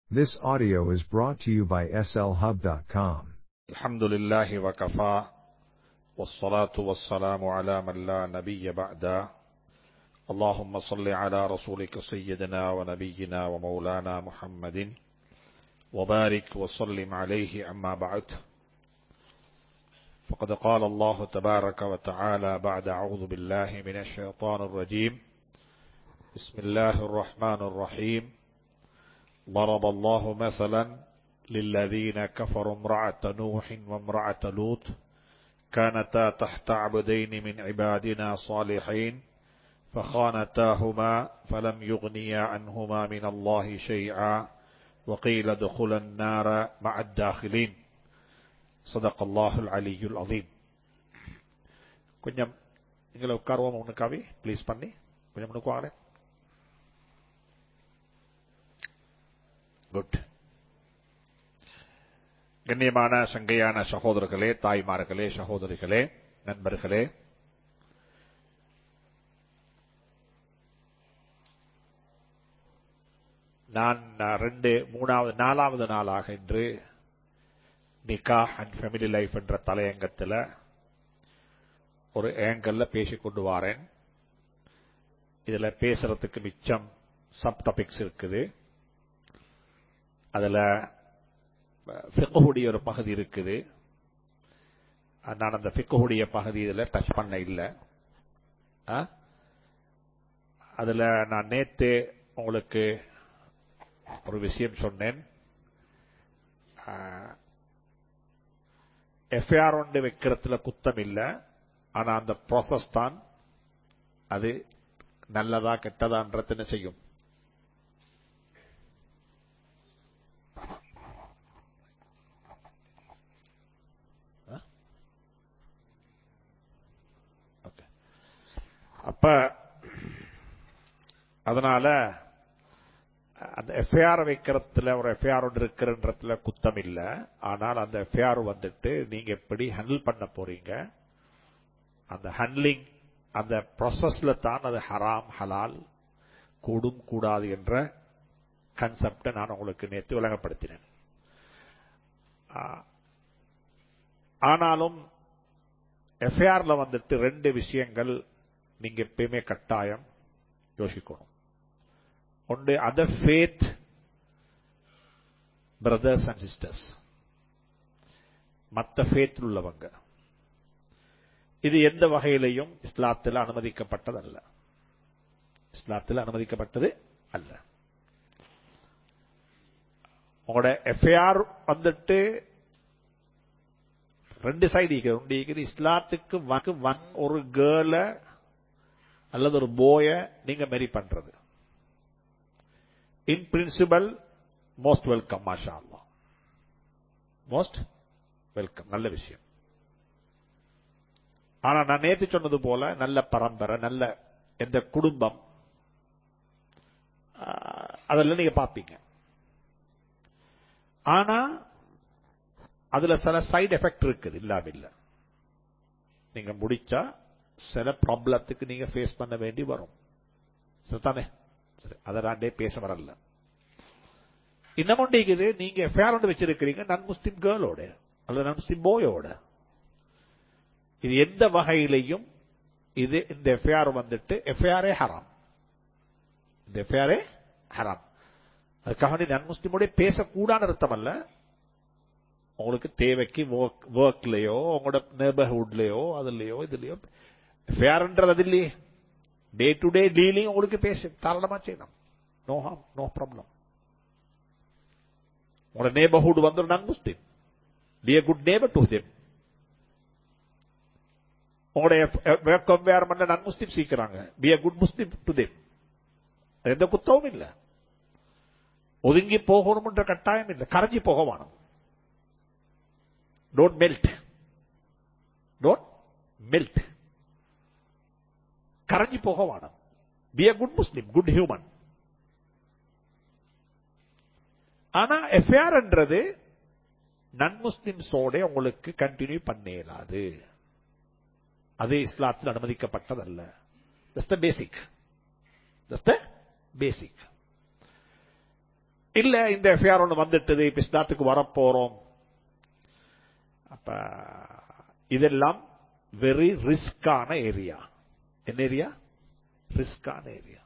This audio is brought to you by slhub.com. الحمد لله وكفى والصلاة والسلام على من لا نبي بعد اللهم صل على رسولك سيدنا ونبينا ومولانا محمد وبارك وسلم عليه أما بعد فقد قال الله تبارك وتعالى بعد أعوذ بالله من الشيطان الرجيم بسم الله الرحمن الرحيم ضرب الله مثلا للذين كفروا امرأة نوح وامرأة لوط كانتا تحت عبدين من عبادنا صالحين فخانتاهما فلم يغنيا عنهما من الله شيئا وقيل ادخلا النار مع الداخلين صدق الله العلي العظيم கொஞ்சம் நீங்களை உட்காருவோம் உனக்காவே please பண்ணி கொஞ்சம் முன்னுக்கு வாங்களேன் குட் கண்ணியமான சங்கையான சகோதரர்களே தாய்மார்களே சகோதரிகளே நண்பர்களே நான் ரெண்டு மூணாவது நாலாவது நாளாக இன்று நிகா அண்ட் ஃபேமிலி லைஃப் என்ற தலையங்கத்தில் ஒரு ஏங்கல்ல பேசிக் கொண்டு வாரேன் இதுல பேசுறதுக்கு மிச்சம் சப் டாபிக்ஸ் இருக்குது அதுல ஃபிக்குடைய ஒரு பகுதி இருக்குது நான் அந்த ஃபிக்குடைய பகுதி இதில் டச் பண்ண இல்லை அதுல நான் நேத்து உங்களுக்கு ஒரு விஷயம் சொன்னேன் எஃப்ஐஆர் ஒன்று வைக்கிறதுல குத்தம் இல்லை ஆனா அந்த ப்ராசஸ் தான் அது நல்லதா கெட்டதான்றது என்ன செய்யும் அப்ப அதனால அந்த எஃப்ஐஆர் வைக்கிறதுல ஒரு எஃப்ஐஆர் ஒன்று இருக்கிறன்றதுல குத்தம் இல்ல ஆனால் அந்த எஃப்ஐஆர் வந்துட்டு நீங்க எப்படி ஹேண்டில் பண்ண போறீங்க அந்த ஹேண்ட்லிங் அந்த ப்ராசஸ்ல தான் அது ஹராம் ஹலால் கூடும் கூடாது என்ற கன்செப்டை நான் உங்களுக்கு நேற்று விளங்கப்படுத்தினேன் ஆனாலும் எஃப்ஐஆர்ல வந்துட்டு ரெண்டு விஷயங்கள் நீங்க எப்பயுமே கட்டாயம் யோசிக்கணும் ஒன்று other faith brothers and sisters மற்ற ஃபேத் உள்ளவங்க இது எந்த வகையிலையும் இஸ்லாத்தில் அனுமதிக்கப்பட்டதல்ல இஸ்லாத்தில் அனுமதிக்கப்பட்டது அல்ல உங்களோட எஃப்ஐஆர் வந்துட்டு ரெண்டு சைடு இருக்குது ஒன்று இருக்குது இஸ்லாத்துக்கு வன் ஒரு கேர்ள அல்லது ஒரு போய நீங்க மெரி பண்றது இன் பிரின்சிபல் மோஸ்ட் வெல்கம் மாஷா அல்லா மோஸ்ட் வெல்கம் நல்ல விஷயம் ஆனா நான் நேற்று சொன்னது போல நல்ல பரம்பரை நல்ல எந்த குடும்பம் அதெல்லாம் நீங்க பாப்பீங்க ஆனா அதுல சில சைடு எஃபெக்ட் இருக்குது இல்லாம இல்ல நீங்க முடிச்சா சில ப்ராப்ளத்துக்கு நீங்க ஃபேஸ் பண்ண வேண்டி வரும் சரிதானே சரி அதை நாண்டே பேச வரல இன்னமும் இருக்குது நீங்க எஃப்ஐஆர் ஒன்று வச்சிருக்கிறீங்க நான் முஸ்லிம் கேர்ளோட அல்லது நான் முஸ்லிம் போயோட இது எந்த வகையிலையும் இது இந்த எஃப்ஐஆர் வந்துட்டு எஃப்ஐஆரே ஹராம் இந்த எஃப்ஐஆரே ஹராம் அதுக்காக நான் முஸ்லிமோட பேசக்கூடாத அர்த்தம் அல்ல உங்களுக்கு தேவைக்கு ஒர்க்லயோ உங்களோட நேபர்ஹுட்லயோ அதுலயோ இதுலயோ ஃபேர்ன்றது அது இல்லையே டே டு டே டீலிங் உங்களுக்கு பேச தாராளமா செய்யலாம் நோ ஹாம் நோ ப்ராப்ளம் உங்களோட நேபர்ஹுட் வந்து நான் Muslim be a good neighbour to them உங்களுடைய ஒர்க் என்வாயர்மெண்ட் நான் முஸ்லீம் சீக்கிறாங்க be a good Muslim to them எந்த குத்தவும் இல்லை ஒதுங்கி போகணும்ன்ற கட்டாயம் இல்லை கரைஞ்சி போக வேணும் டோன்ட் மெல்ட் டோன்ட் மெல்ட் கரைஞ்சி போக வேணும் be a good Muslim good human ஆனா எஃப்ஐஆர் என்றது நன் முஸ்லிம்ஸோட உங்களுக்கு கண்டினியூ பண்ண இயலாது அது இஸ்லாத்தில் அனுமதிக்கப்பட்டதல்ல பேசிக் பேசிக் இல்ல இந்த எஃப்ஐஆர் ஒன்று வந்துட்டது இப்ப இஸ்லாத்துக்கு வரப்போறோம் அப்ப இதெல்லாம் வெரி ரிஸ்கான ஏரியா என்ன ஏரியா ரிஸ்கான ஏரியா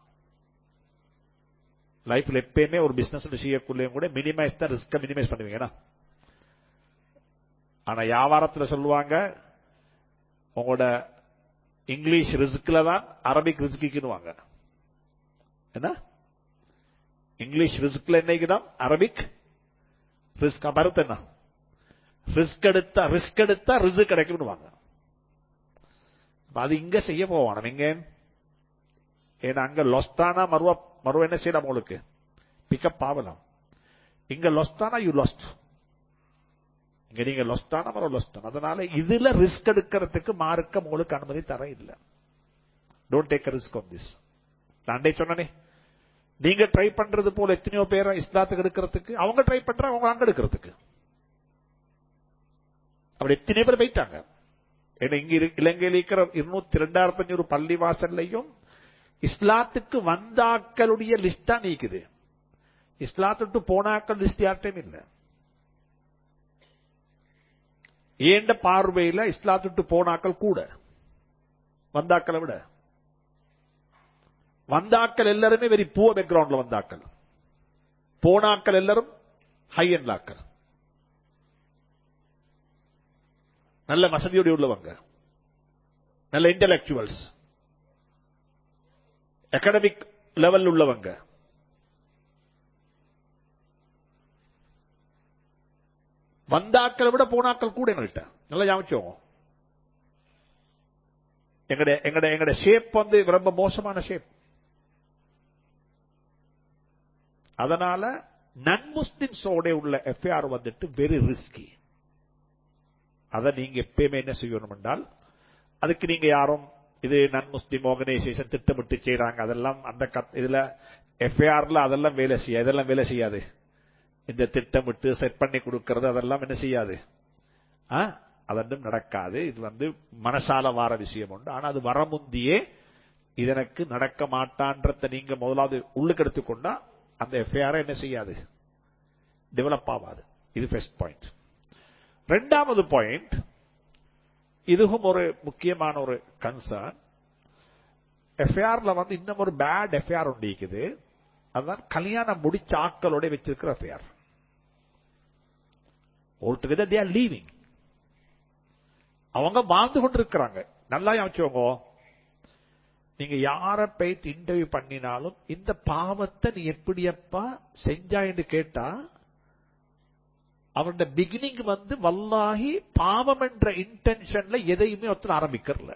லைஃப்ல எப்பயுமே ஒரு பிசினஸ் செய்யக்குள்ளேயும் கூட மினிமைஸ் தான் ரிஸ்க மினிமைஸ் பண்ணுவீங்கன்னா ஆனா வியாபாரத்துல சொல்லுவாங்க உங்களோட இங்கிலீஷ் ரிஸ்க்ல தான் அரபிக் ரிஸ்கிக்குவாங்க என்ன இங்கிலீஷ் ரிஸ்க்ல என்னைக்குதான் அரபிக் ரிஸ்க் கருத்து என்ன ரிஸ்க் எடுத்தா ரிஸ்க் எடுத்தா ரிஸ்க் கிடைக்கும்னுவாங்க அது இங்க செய்ய போவான இங்க ஏன்னா அங்க லொஸ்தானா மறுவா மறுவ என்ன செய்யலாம் உங்களுக்கு பிக்கப் ஆகலாம் இங்க லொஸ்தானா யூ லாஸ்ட் இங்க நீங்க லொஸ்தானா மறுவ லொஸ்தான் அதனால இதுல ரிஸ்க் எடுக்கிறதுக்கு மார்க்க உங்களுக்கு அனுமதி தர இல்ல don't take risk on this நான் சொன்னனே நீங்க ட்ரை பண்றது போல எத்தனையோ பேரை இஸ்லாத்துக்கு எடுக்கிறதுக்கு அவங்க ட்ரை பண்றாங்க அவங்க அங்க எடுக்கிறதுக்கு அப்படி எத்தனை பேர் போயிட்டாங்க ஏன்னா இங்க இலங்கையில் இருக்கிற இருநூத்தி ரெண்டாயிரத்தி அஞ்சூறு பள்ளி வாசல்லையும் இஸ்லாத்துக்கு வந்தாக்களுடைய லிஸ்டா நீக்குது இஸ்லாத்துட்டு போனாக்கள் லிஸ்ட் யார்ட்டையும் இல்ல ஏண்ட பார்வையில இஸ்லாத்துட்டு போனாக்கள் கூட வந்தாக்களை விட வந்தாக்கள் எல்லாருமே வெரி புவர் பேக்ரவுண்ட்ல வந்தாக்கள் போனாக்கள் எல்லாரும் ஹை அண்ட் லாக்கள் நல்ல வசதியோடு உள்ளவங்க நல்ல இன்டலெக்சுவல்ஸ் அகாடமிக் லெவல் உள்ளவங்க வந்தாக்களை விட போனாக்கள் கூட எங்கள்கிட்ட நல்லா ஞாபகம் எங்கட எங்கட எங்கட ஷேப் வந்து ரொம்ப மோசமான ஷேப் அதனால நன் முஸ்லிம்ஸோட உள்ள எஃப்ஐஆர் வந்துட்டு வெரி ரிஸ்கி அதை நீங்க எப்பயுமே என்ன செய்யணும் என்றால் அதுக்கு நீங்க யாரும் இது நன் முஸ்லிம் ஆர்கனைசேஷன் திட்டமிட்டு செய்யறாங்க அதெல்லாம் அந்த இதுல எஃப்ஐஆர்ல அதெல்லாம் வேலை செய்யாது இதெல்லாம் வேலை செய்யாது இந்த திட்டமிட்டு செட் பண்ணி கொடுக்கறது அதெல்லாம் என்ன செய்யாது அதெல்லாம் நடக்காது இது வந்து மனசால வார விஷயம் உண்டு ஆனா அது வர முந்தியே இதனக்கு நடக்க மாட்டான்றத நீங்க முதலாவது உள்ளுக்கு எடுத்துக்கொண்டா அந்த எஃப்ஐஆர் என்ன செய்யாது டெவலப் ஆகாது இது ஃபர்ஸ்ட் பாயிண்ட் ரெண்டாவது பாயிண்ட் இதுவும் ஒரு முக்கியமான ஒரு கன்சர்ன் எஃப்ஐஆர்ல வந்து இன்னும் ஒரு பேட் எஃப்ஐஆர் ஒன்று இருக்குது அதுதான் கல்யாணம் முடிச்ச ஆக்களோட வச்சிருக்கிற FIR all together they are living அவங்க வாழ்ந்து கொண்டிருக்கிறாங்க நல்லா யோசிச்சவங்க நீங்க யார போயிட்டு இன்டர்வியூ பண்ணினாலும் இந்த பாவத்தை நீ எப்படியப்பா செஞ்சா என்று கேட்டா அவருடைய பிகினிங் வந்து வல்லாகி பாவம் என்ற இன்டென்ஷன்ல எதையுமே ஒருத்தர் ஆரம்பிக்கிறல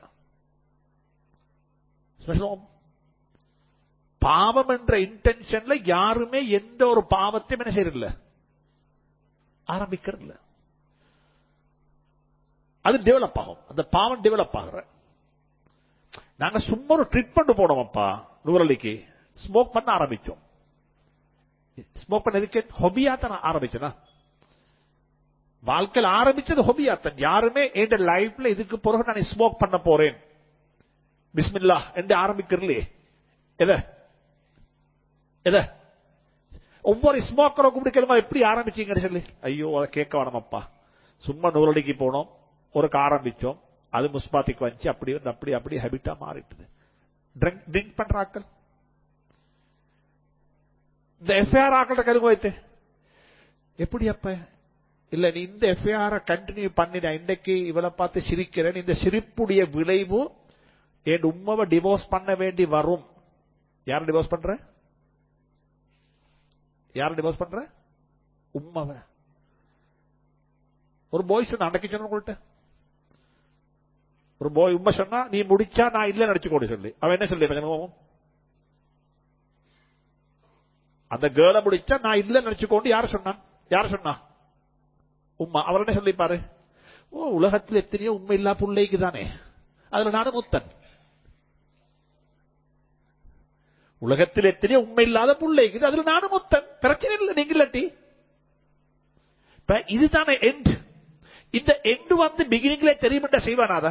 பாவம் என்ற இன்டென்ஷன்ல யாருமே எந்த ஒரு பாவத்தையும் என்ன செய்யறதில்ல ஆரம்பிக்கிறதில்ல அது டெவலப் ஆகும் அந்த பாவம் டெவலப் ஆகுற நாங்க சும்மா ஒரு ட்ரீட்மெண்ட் போனோம்ப்பா நூறலிக்கு ஸ்மோக் பண்ண ஆரம்பிச்சோம் ஸ்மோக் பண்ண எதுக்கு ஹொபியா தான் ஆரம்பிச்சனா வாழ்க்கையில் ஆரம்பிச்சது ஹொபியாத்தன் யாருமே என் லைஃப்ல இதுக்கு பிறகு நான் ஸ்மோக் பண்ண போறேன் பிஸ்மில்லா என்று ஆரம்பிக்கிறலே எத எத ஒவ்வொரு ஸ்மோக்கரை கூப்பிட்டு எப்படி ஆரம்பிச்சீங்கன்னு சொல்லி ஐயோ அதை கேட்க வேணாமப்பா சும்மா நூறடிக்கு போனோம் ஒரு ஆரம்பிச்சோம் அது முஸ்பாத்திக்கு வந்துச்சு அப்படி வந்து அப்படி அப்படி ஹேபிட்டா மாறிட்டுது ட்ரிங்க் ட்ரிங்க் பண்ற ஆக்கள் இந்த எஃப்ஐஆர் ஆக்கள்கிட்ட கருங்க வைத்து எப்படி அப்ப இல்ல நீ இந்த எஃப்ஐஆர் கண்டினியூ பண்ணின இன்னைக்கு இவளை பார்த்து சிரிக்கிறேன் இந்த சிரிப்புடைய விளைவு என் உண்மாவை டிவோர்ஸ் பண்ண வேண்டி வரும் யார் டிவோர்ஸ் பண்ற யார் டிவோர்ஸ் பண்ற உண்மாவை ஒரு பாய் சொன்ன அன்னைக்கு சொன்ன உங்கள்கிட்ட ஒரு பாய் உண்மை சொன்னா நீ முடிச்சா நான் இல்ல நடிச்சுக்கோடி சொல்லி அவன் என்ன சொல்லி எனக்கு அந்த கேர்ள முடிச்சா நான் இல்ல நினைச்சுக்கொண்டு யார சொன்னான் யார சொன்னா உம்மா அவர் என்ன சொல்லிப்பாரு ஓ உலகத்தில் எத்தனையோ உண்மை இல்லா பிள்ளைக்கு தானே அதுல நானும் முத்தன் உலகத்தில் எத்தனையோ உண்மை இல்லாத பிள்ளைக்கு அதுல நானும் முத்தன் பிரச்சனை இல்லை நீங்க இல்லாட்டி இப்ப இதுதானே எண்ட் இந்த எண்டு வந்து பிகினிங்ல தெரியுமென்ற செய்வானாத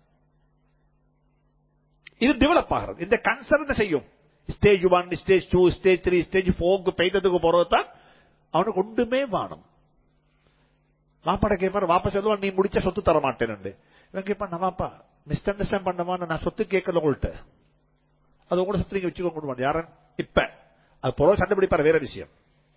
இது டெவலப் ஆகிறது இந்த கன்சர்ன் செய்யும் stage one stage two stage three stage போருக்கு பெய்ததுக்கு போறது தான் அவனுக்கு ஒன்றுமே வானம் வாப்பாட கேட்பாரு வாப்பா சொல்லுவான் நீ முடிச்ச சொத்து தர மாட்டேன்னு இவன் கேட்பான் நான் வாப்பா மிஸ் அண்டர்ஸ்டாண்ட் பண்ணவான்னு நான் சொத்து கேட்கல உங்கள்கிட்ட அது உங்களோட சொத்து நீங்க வச்சுக்கோங்க கொடுவான் யாரன் இப்ப அது புறம் சண்டை பிடிப்பாரு வேற விஷயம்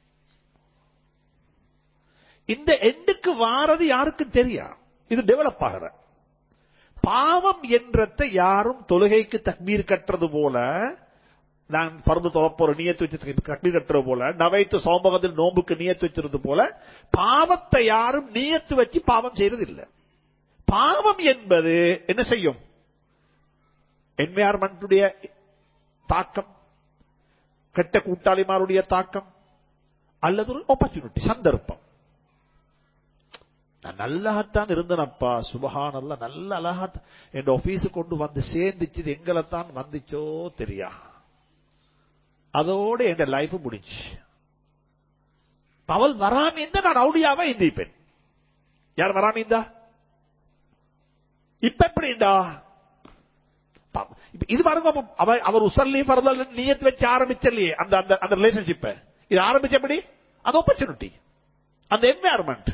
இந்த எண்டுக்கு வாரது யாருக்கும் தெரியா இது டெவலப் ஆகிற பாவம் என்றத்தை யாரும் தொழுகைக்கு தக்மீர் கட்டுறது போல நான் பறந்து தொலைப்போற நியத்து வச்சு தக்மீர் கட்டுறது போல நவைத்து சோம்பகத்தில் நோம்புக்கு நியத்து வச்சிருது போல பாவத்தை யாரும் நியத்து வச்சு பாவம் செய்யறது இல்லை பாவம் என்பது என்ன செய்யும் என்வியான்மெண்டுடைய தாக்கம் கெட்ட கூட்டாளிமாருடைய தாக்கம் அல்லது ஒரு ஆப்பர்ச்சுனிட்டி சந்தர்ப்பம் நான் நல்லாத்தான் இருந்தனப்பா சுபஹானல்ல நல்ல அழகாத் என் ஆபீஸுக்கு கொண்டு வந்து சேர்ந்துச்சு எங்களைத்தான் வந்துச்சோ தெரியா அதோட என் லைஃப் முடிஞ்சு அவள் வராம இருந்தா நான் ரவுடியாவா இந்திப்பேன் யார் வராம இருந்தா இப்ப எப்படிண்டா இது பாருங்க அவ அவர் உசர்லி பரதல் நியத்து வச்சு ஆரம்பிச்சலையே அந்த அந்த அந்த ரிலேஷன்ஷிப்ப இது ஆரம்பிச்ச எப்படி அந்த ஆப்பர்ச்சுனிட்டி அந்த என்வாயர்மெண்ட்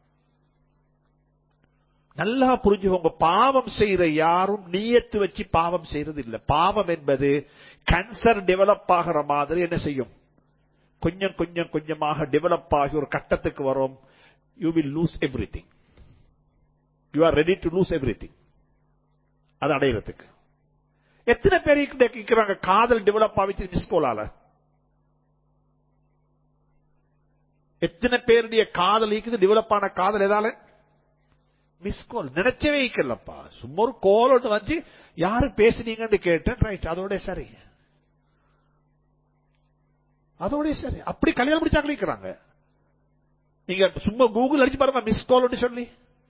நல்லா புரிஞ்சுக்கோங்க பாவம் செய்யற யாரும் நீயத்து வச்சு பாவம் செய்யறது இல்ல பாவம் என்பது கேன்சர் டெவலப் ஆகிற மாதிரி என்ன செய்யும் கொஞ்சம் கொஞ்சம் கொஞ்சமாக டெவலப் ஆகி ஒரு கட்டத்துக்கு வரும் you will lose everything you are ready to lose everything அது அடையிறதுக்கு எத்தனை பேர் கேட்கிறாங்க காதல் டெவலப் ஆகிச்சு மிஸ்கோலால எத்தனை பேருடைய காதல் இருக்குது டெவலப் ஆன காதல் எதால மிஸ் கால் நினைச்சவே வைக்கலப்பா சும்மா ஒரு கோல் ஒன்று வந்து யாரு பேசுனீங்கன்னு கேட்டேன் ரைட் அதோட சரி அதோட சரி அப்படி கல்யாணம் முடிச்சா கழிக்கிறாங்க நீங்க சும்மா கூகுள் அடிச்சு பாருங்க மிஸ் கால் சொல்லி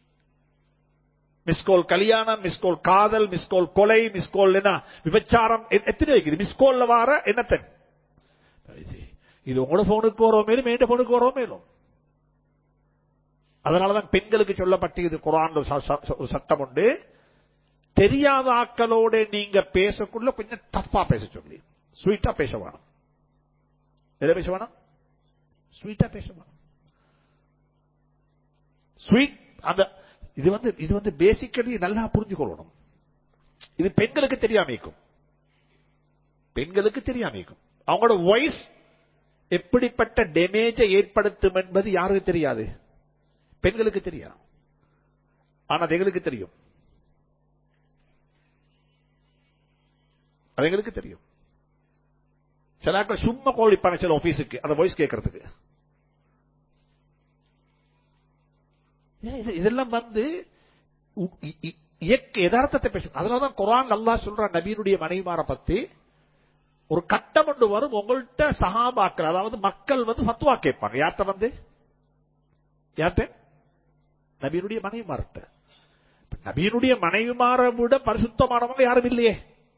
மிஸ் கால் கல்யாணம் மிஸ் கால் காதல் மிஸ் கால் கொலை மிஸ் கால் என்ன விபச்சாரம் எத்தனை வைக்குது மிஸ் கால்ல வார என்னத்தன் இது உங்களோட போனுக்கு வரோம் மேலும் என் போனுக்கு வரோம் மேலும் அதனாலதான் பெண்களுக்கு சொல்லப்பட்டது குரான் ஒரு சட்டம் உண்டு தெரியாத ஆக்களோட நீங்க பேசக்குள்ள கொஞ்சம் டஃபா பேச சொல்லி ஸ்வீட்டா பேச வேணும் எதை பேச வேணும் ஸ்வீட்டா பேச வேணும் ஸ்வீட் அந்த இது வந்து இது வந்து பேசிக்கலி நல்லா புரிஞ்சுக்கொள்ளணும் இது பெண்களுக்கு தெரியாமைக்கும் பெண்களுக்கு தெரியாமைக்கும் அவங்களோட வாய்ஸ் எப்படிப்பட்ட டேமேஜை ஏற்படுத்தும் என்பது யாருக்கு தெரியாது பெண்களுக்கு தெரியும் ஆனா அது எங்களுக்கு தெரியும் அது எங்களுக்கு தெரியும் சிலாக்கள் சும்மா கோல் வைப்பாங்க சில ஆபீஸுக்கு அந்த வாய்ஸ் கேட்கறதுக்கு இதெல்லாம் வந்து யதார்த்தத்தை பேசும் அதனாலதான் குரான் நல்லா சொல்ற நபீனுடைய மனைவிமார பத்தி ஒரு கட்டம் ஒன்று வரும் உங்கள்கிட்ட சகாபாக்கள் அதாவது மக்கள் வந்து ஃபத்வா கேட்பாங்க யார்கிட்ட வந்து யார்கிட்ட நபியினுடைய மனைவிமார்கிட்ட நபியினுடைய மனைவிமாரை விட பரிசுத்தமானவங்க யாரும் இல்லையே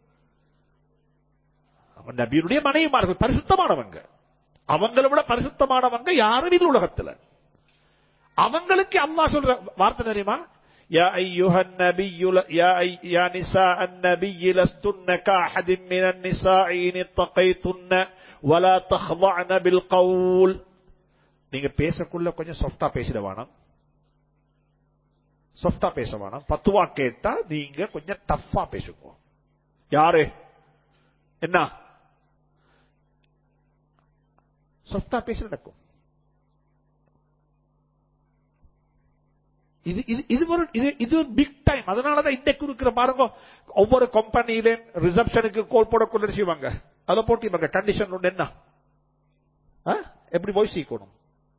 நபியினுடைய மனைவிமார்கள் பரிசுத்தமானவங்க அவங்களை விட பரிசுத்தமானவங்க யாரும் இல்லை உலகத்துல அவங்களுக்கு அம்மா சொல்ற வார்த்தை தெரியுமா يا أيها النبي يا, يا نساء النبي لستن كأحد من النساء إن اتقيتن ولا تخضعن بالقول நீங்க பேசக்குள்ள கொஞ்சம் சாஃப்டா பேசிட வேணாம் சாஃப்டா பேச வேணாம் பத்துவா கேட்டா நீங்க கொஞ்சம் டஃபா பேசுங்க யாரு என்ன சாஃப்டா பேச நடக்கும் இது இது இது ஒரு இது இது ஒரு பிக் டைம் அதனாலதான் இன்றைக்கு இருக்கிற பாருங்க ஒவ்வொரு கம்பெனியில ரிசப்ஷனுக்கு கோல் போடக்குள்ள செய்வாங்க அதை போட்டு கண்டிஷன் ஒன்று என்ன எப்படி போய் சீக்கணும்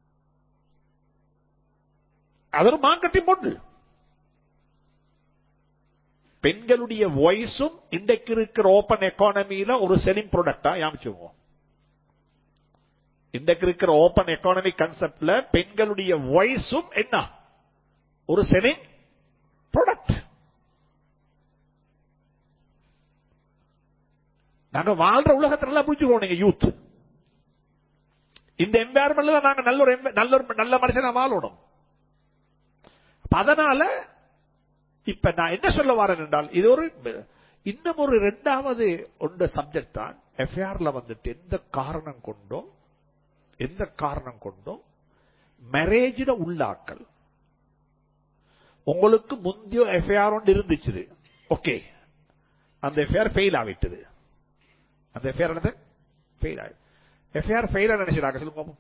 அது ஒரு மார்க்கெட்டிங் போட்டு பெண்களுடைய வாய்ஸும் இன்றைக்கு இருக்கிற ஓபன் எக்கானமியில ஒரு செலிங் ப்ராடக்டா யாமிச்சுவோம் இன்றைக்கு இருக்கிற ஓபன் எக்கானமி கன்செப்ட்ல பெண்களுடைய வாய்ஸும் என்ன ஒரு செலிங் ப்ராடக்ட் நாங்க வாழ்ற உலகத்துல எல்லாம் புரிஞ்சுக்கோம் நீங்க யூத் இந்த என்வாயர்மெண்ட்ல நாங்க நல்ல ஒரு நல்ல ஒரு நல்ல மனுஷனா வாழணும் அதனால இப்ப நான் என்ன சொல்ல வரேன் என்றால் இது ஒரு இன்னும் ஒரு இரண்டாவது ஒன்று சப்ஜெக்ட் தான் எஃப்ஐஆர்ல வந்துட்டு எந்த காரணம் கொண்டும் எந்த காரணம் கொண்டும் மேரேஜில் உள்ளாக்கள் உங்களுக்கு முந்தைய எஃப்ஐஆர் ஒன்று இருந்துச்சு ஓகே அந்த எஃப்ஐஆர் ஃபெயில் ஆகிட்டது அந்த எஃப்ஐஆர் என்னது ஃபெயில் ஆகி எஃப்ஐஆர் ஃபெயிலா நினைச்சிடாங்க சொல்லுங்க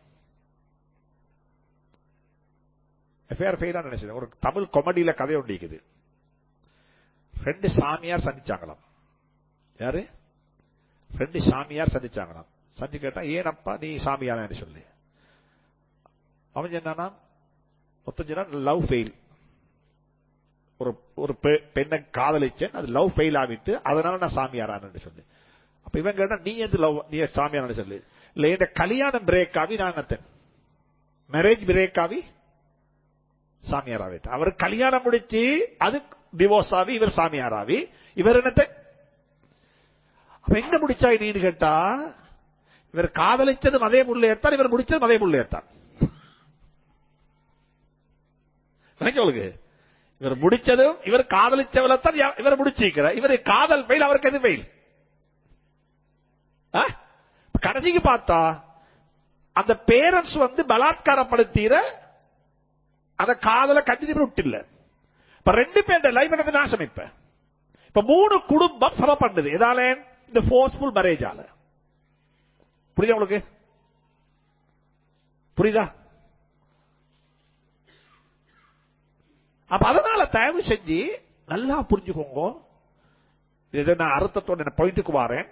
எஃப்ஐஆர் ஃபெயிலா நினைச்சது ஒரு தமிழ் கொமடியில கதை ஒன்று இருக்குது ரெண்டு சாமியார் சந்திச்சாங்களாம் யாரு ரெண்டு சாமியார் சந்திச்சாங்களாம் சந்தி கேட்டா ஏனப்பா நீ சாமியானு சொல்லி அவன் என்னன்னா மொத்தம் லவ் ஃபெயில் ஒரு ஒரு பெண்ணை காதலிச்சேன் அது லவ் ஃபெயில் ஆகிட்டு அதனால நான் சாமியாரான்னு சொல்லி அப்ப இவன் கேட்டா நீ எது லவ் நீ சாமியானு சொல்லு இல்ல என் கல்யாணம் பிரேக் ஆகி நான் என்னத்தன் மேரேஜ் பிரேக் ஆகி சாமியார் ஆகிட்டு அவர் கல்யாணம் முடிச்சு அது டிவோர்ஸ் ஆகி இவர் சாமியார் ஆகி இவர் என்னத்த அப்ப எங்க முடிச்சா நீன்னு கேட்டா இவர் காதலிச்சதும் அதே முள்ளையத்தான் இவர் முடிச்சதும் அதே முள்ளையத்தான் உங்களுக்கு இவர் முடிச்சதும் இவர் காதலிச்சவளத்தான் இவர் முடிச்சிருக்கிறார் இவர் காதல் பெயில் அவருக்கு எது பெயில் கடைசிக்கு பார்த்தா அந்த பேரண்ட்ஸ் வந்து பலாத்காரப்படுத்திற அந்த காதல கண்டினியூ விட்டு இப்ப ரெண்டு பேருடைய லைஃப் எனக்கு நாசம் இப்ப இப்ப மூணு குடும்பம் சம பண்ணுது எதால இந்த போர்ஸ்ஃபுல் மேரேஜால புரியுதா உங்களுக்கு புரியுதா அப்ப அதனால தயவு செஞ்சு நல்லா புரிஞ்சுக்கோங்க இதை நான் அர்த்தத்தோட பாயிண்ட்டுக்கு வரேன்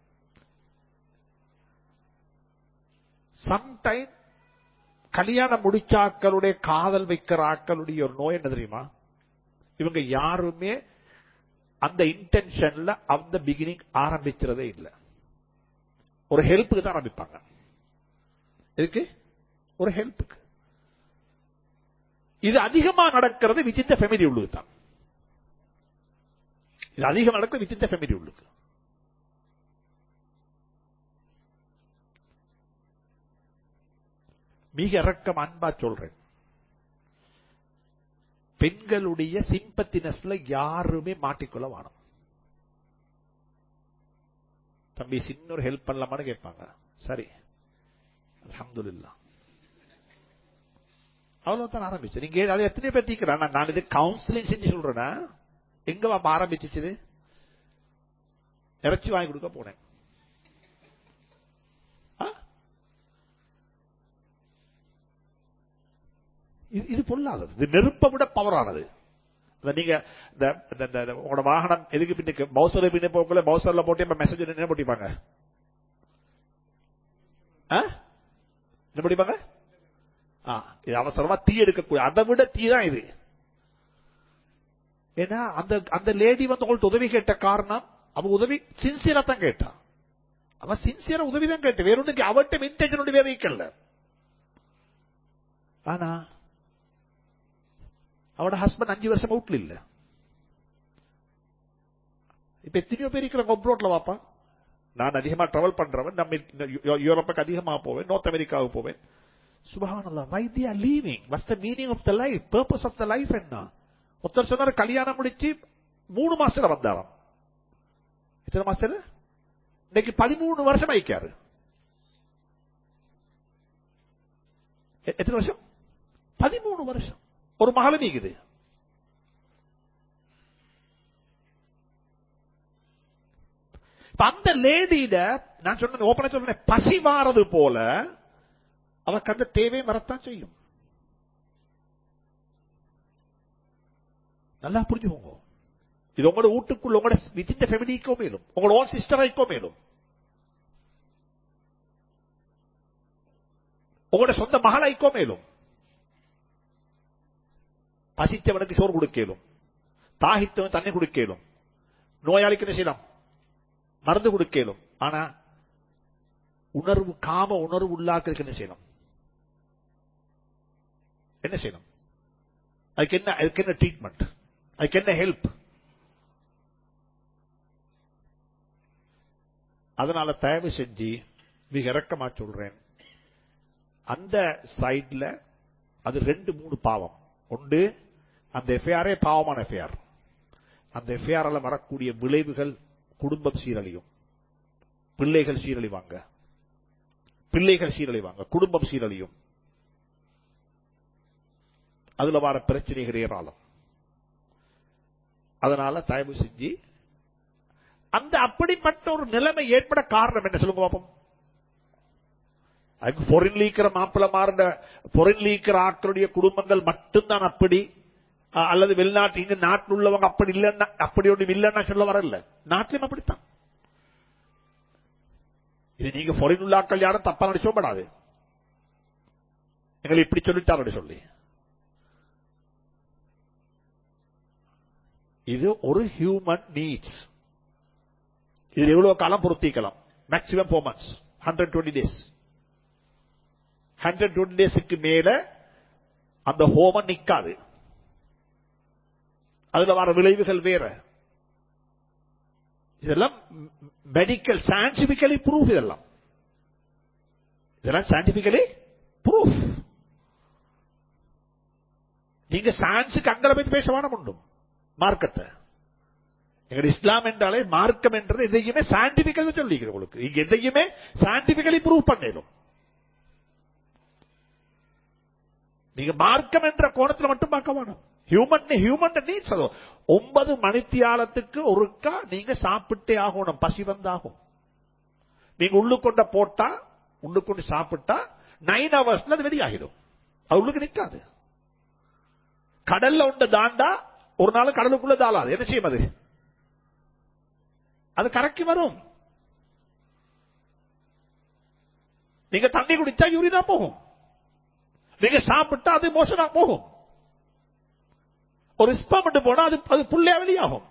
சம்டைம் கல்யாணம் முடிச்சாக்களுடைய காதல் வைக்கிற ஆக்களுடைய ஒரு நோய் என்ன தெரியுமா இவங்க யாருமே அந்த இன்டென்ஷன்ல அந்த பிகினிங் ஆரம்பிக்கிறதே இல்லை ஒரு ஹெல்ப்புக்கு தான் ஆரம்பிப்பாங்க எதுக்கு ஒரு ஹெல்ப்புக்கு இது அதிகமா நடக்கிறது விசித்த ஃபேமிலி உள்ளது தான் இது அதிகம் நடக்கிறது விசித்த ஃபேமிலி உள்ளது மிக இறக்கம் அன்பா சொல்றேன் பெண்களுடைய சிம்பத்தினஸ்ல யாருமே மாட்டிக்கொள்ள வேணும் தம்பி சின்ன ஒரு ஹெல்ப் பண்ணலாமான்னு கேட்பாங்க சரி அலமதுல்லா அவ்வளவுதான் ஆரம்பிச்சு நீங்க அது எத்தனை பேர் தீக்கிறேன் நான் இது கவுன்சிலிங் செஞ்சு சொல்றேன்னா எங்க வாப்ப ஆரம்பிச்சிச்சு இறைச்சி வாங்கி கொடுக்க போனேன் இது பொல்லாதது இது நெருப்பை விட பவரானது நீங்க உங்களோட வாகனம் எதுக்கு பின்னுக்கு பவுசர்ல பின்ன போக்கல பவுசர்ல போட்டு மெசேஜ் என்ன போட்டிப்பாங்க என்ன படிப்பாங்க இது அவசரமா தீ எடுக்கக்கூடிய அதை விட தீ தான் இது ஏன்னா அந்த அந்த லேடி வந்து உங்கள்ட்ட உதவி கேட்ட காரணம் அவ உதவி சின்சியரா தான் கேட்டா அவன் சின்சியரா உதவி தான் கேட்ட வேற ஒன்றுக்கு அவட்ட இன்டென்ஷன் வேற இருக்கல ஆனா அவட ஹஸ்பண்ட் அஞ்சு வருஷம் அவுட்ல இல்ல இப்ப எத்தனையோ பேர் இருக்கிறாங்க அப்ரோட்ல வாப்பா நான் அதிகமா டிராவல் பண்றவன் நம்ம யூரோப்புக்கு அதிகமா போவேன் நார்த் அமெரிக்காவுக்கு போவேன் சுபஹானல்லா why they are living what's the meaning of the life purpose of the life என்ன ஒருத்தர் சொன்னார் கல்யாணம் முடிச்சு மூணு மாசத்துல வந்தாராம் எத்தனை மாசத்துல இன்னைக்கு பதிமூணு வருஷம் ஆயிக்காரு எத்தனை வருஷம் பதிமூணு வருஷம் ஒரு மகள நீக்குது அந்த லேடியில நான் சொன்ன ஓப்பனா சொல்றேன் பசி மாறது போல அவக்கு அந்த தேவையை வரத்தான் செய்யும் நல்லா புரிஞ்சுக்கோங்க இது உங்களோட வீட்டுக்குள்ள உங்களோட வித்தின் ஃபேமிலிக்கோ மேலும் உங்களோட ஓன் சிஸ்டரைக்கோ மேலும் உங்களோட சொந்த மகளைக்கோ மேலும் பசித்தவனுக்கு சோறு கொடுக்கலும் தாகித்தவன் தண்ணி கொடுக்கலும் நோயாளிக்கு என்ன செய்யலாம் மருந்து கொடுக்கலும் ஆனா உணர்வு காம உணர்வு உள்ளாக்கிறதுக்கு என்ன செய்யணும் என்ன செய்யணும் அதுக்கு என்ன அதுக்கு என்ன ட்ரீட்மெண்ட் அதுக்கு என்ன ஹெல்ப் அதனால தயவு செஞ்சு மிக இறக்கமா சொல்றேன் அந்த சைட்ல அது ரெண்டு மூணு பாவம் ஒன்று அந்த எஃப்ஐஆரே பாவமான எஃப்ஐஆர் அந்த எஃப்ஐஆரால வரக்கூடிய விளைவுகள் குடும்பம் சீரழியும் பிள்ளைகள் சீரழிவாங்க பிள்ளைகள் சீரழிவாங்க குடும்பம் சீரழியும் அதுல வர பிரச்சனைகள் ஏராளம் அதனால தயவு செஞ்சு அந்த அப்படிப்பட்ட ஒரு நிலைமை ஏற்பட காரணம் என்ன சொல்லுங்க பாப்போம் அதுக்கு பொறின் லீக்கிற மாப்பிள்ள மாறின பொறின் லீக்கிற ஆக்களுடைய குடும்பங்கள் மட்டும்தான் அப்படி அஹ், அல்லது வெளிநாட்டு இங்க நாட்டில் உள்ளவங்க அப்படி இல்லைன்னா அப்படி ஒன்றும் இல்லைன்னா சொல்ல வரல நாட்டிலும் அப்படித்தான் இது நீங்க பொறின் உள்ளாக்கள் யாரும் தப்பா நினைச்சோப்படாது எங்களை இப்படி சொல்லிட்டாரு சொல்லி இது ஒரு ஹியூமன் நீட்ஸ் இது எவ்வளவு காலம் பொருத்திக்கலாம் maximum four months hundred twenty days hundred twenty டேஸுக்கு மேல அந்த ஹோமம் நிக்காது அதுல வர விளைவுகள் வேற இதெல்லாம் மெடிக்கல் சயின்டிபிக்கலி ப்ரூஃப் இதெல்லாம் இதெல்லாம் சயின்டிபிக்கலி ப்ரூஃப் நீங்க சயின்ஸுக்கு அங்கல போய் பேச வேணும் உண்டும் மார்க்கத்தை எங்க இஸ்லாம் என்றாலே மார்க்கம் என்றது எதையுமே சயின்டிபிக்கல் சொல்லிக்கிறது உங்களுக்கு இங்க எதையுமே சயின்டிபிக்கலி ப்ரூவ் பண்ணிடும் நீங்க மார்க்கம் என்ற கோணத்துல மட்டும் பார்க்க வேணும் ஹியூமன் ஹியூமன் நீட்ஸ் அதோ ஒன்பது மணித்தியாலத்துக்கு ஒருக்கா நீங்க சாப்பிட்டே ஆகணும் பசி வந்தாகும் நீங்க உள்ளுக்கொண்ட போட்டா உள்ளுக்கொண்டு சாப்பிட்டா நைன் ஹவர்ஸ்ல அது வெளியாகிடும் அது உள்ளுக்கு நிக்காது கடல்ல உண்ட தாண்டா ஒரு நாள் கடலுக்குள்ள தாளாது என்ன செய்யும் அது அது கரைக்கு வரும் நீங்க தண்ணி குடிச்சா யூரினா போகும் நீங்க சாப்பிட்டா அது மோசனா போகும் ஒரு ஸ்பம் போனா அது அது புள்ளையா வெளியாகும்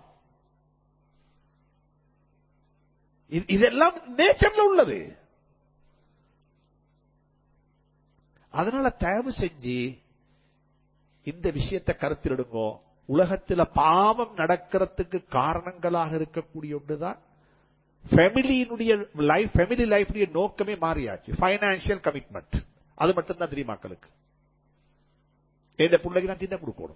இது- இதெல்லாம் நேச்சர்ல உள்ளது அதனால தயவு செஞ்சு இந்த விஷயத்தை கருத்திடுங்கோ உலகத்துல பாவம் நடக்கிறதுக்கு காரணங்களாக இருக்கக்கூடிய ஒன்றுதான் ஃபேமிலியினுடைய லைஃப் ஃபேமிலி லைஃப்னுடைய நோக்கமே மாறியாச்சு ஃபைனான்சியல் கமிட்மெண்ட் அது மட்டும்தான் தெரியும் மக்களுக்கு எந்த பிள்ளைக்கு நான் தின்ன கொடுக்கணும்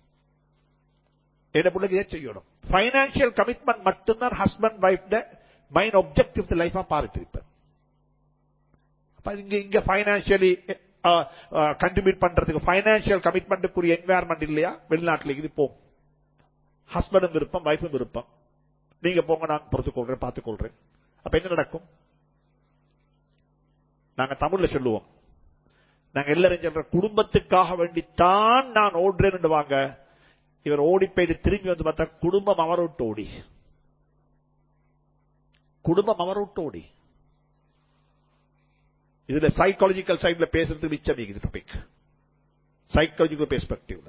எந்த பிள்ளைக்கு இதை செய்யணும் ஃபைனான்சியல் கமிட்மெண்ட் மட்டும்தான் ஹஸ்பண்ட் வைஃப் மைன் ஒப்ஜெக்டிவ் லைஃபா பார்த்திருப்பேன் அப்ப இங்க இங்க பைனான்சியலி கண்ட்ரிபியூட் பண்றதுக்கு பைனான்சியல் கமிட்மெண்ட்டுக்குரிய என்வாயர்மெண்ட் இல்லையா வெளிநாட்டுல இது போ ஹஸ்பண்டும் விருப்பம் வைஃபும் விருப்பம் நீங்க போங்க நான் பொறுத்துக் கொள்றேன் பார்த்துக் கொள்றேன் அப்ப என்ன நடக்கும் நாங்க தமிழ்ல சொல்லுவோம் நாங்க எல்லாரும் சொல்ற குடும்பத்துக்காக வேண்டித்தான் நான் ஓடுறேன்னு வாங்க இவர் ஓடி போயிட்டு திரும்பி வந்து பார்த்தா குடும்பம் அவரை விட்டு ஓடி குடும்பம் அவரை விட்டு ஓடி இதுல சைக்காலஜிக்கல் சைட்ல பேசுறது மிச்சம் இது டாபிக் சைக்காலஜிக்கல் பெர்ஸ்பெக்டிவ்ல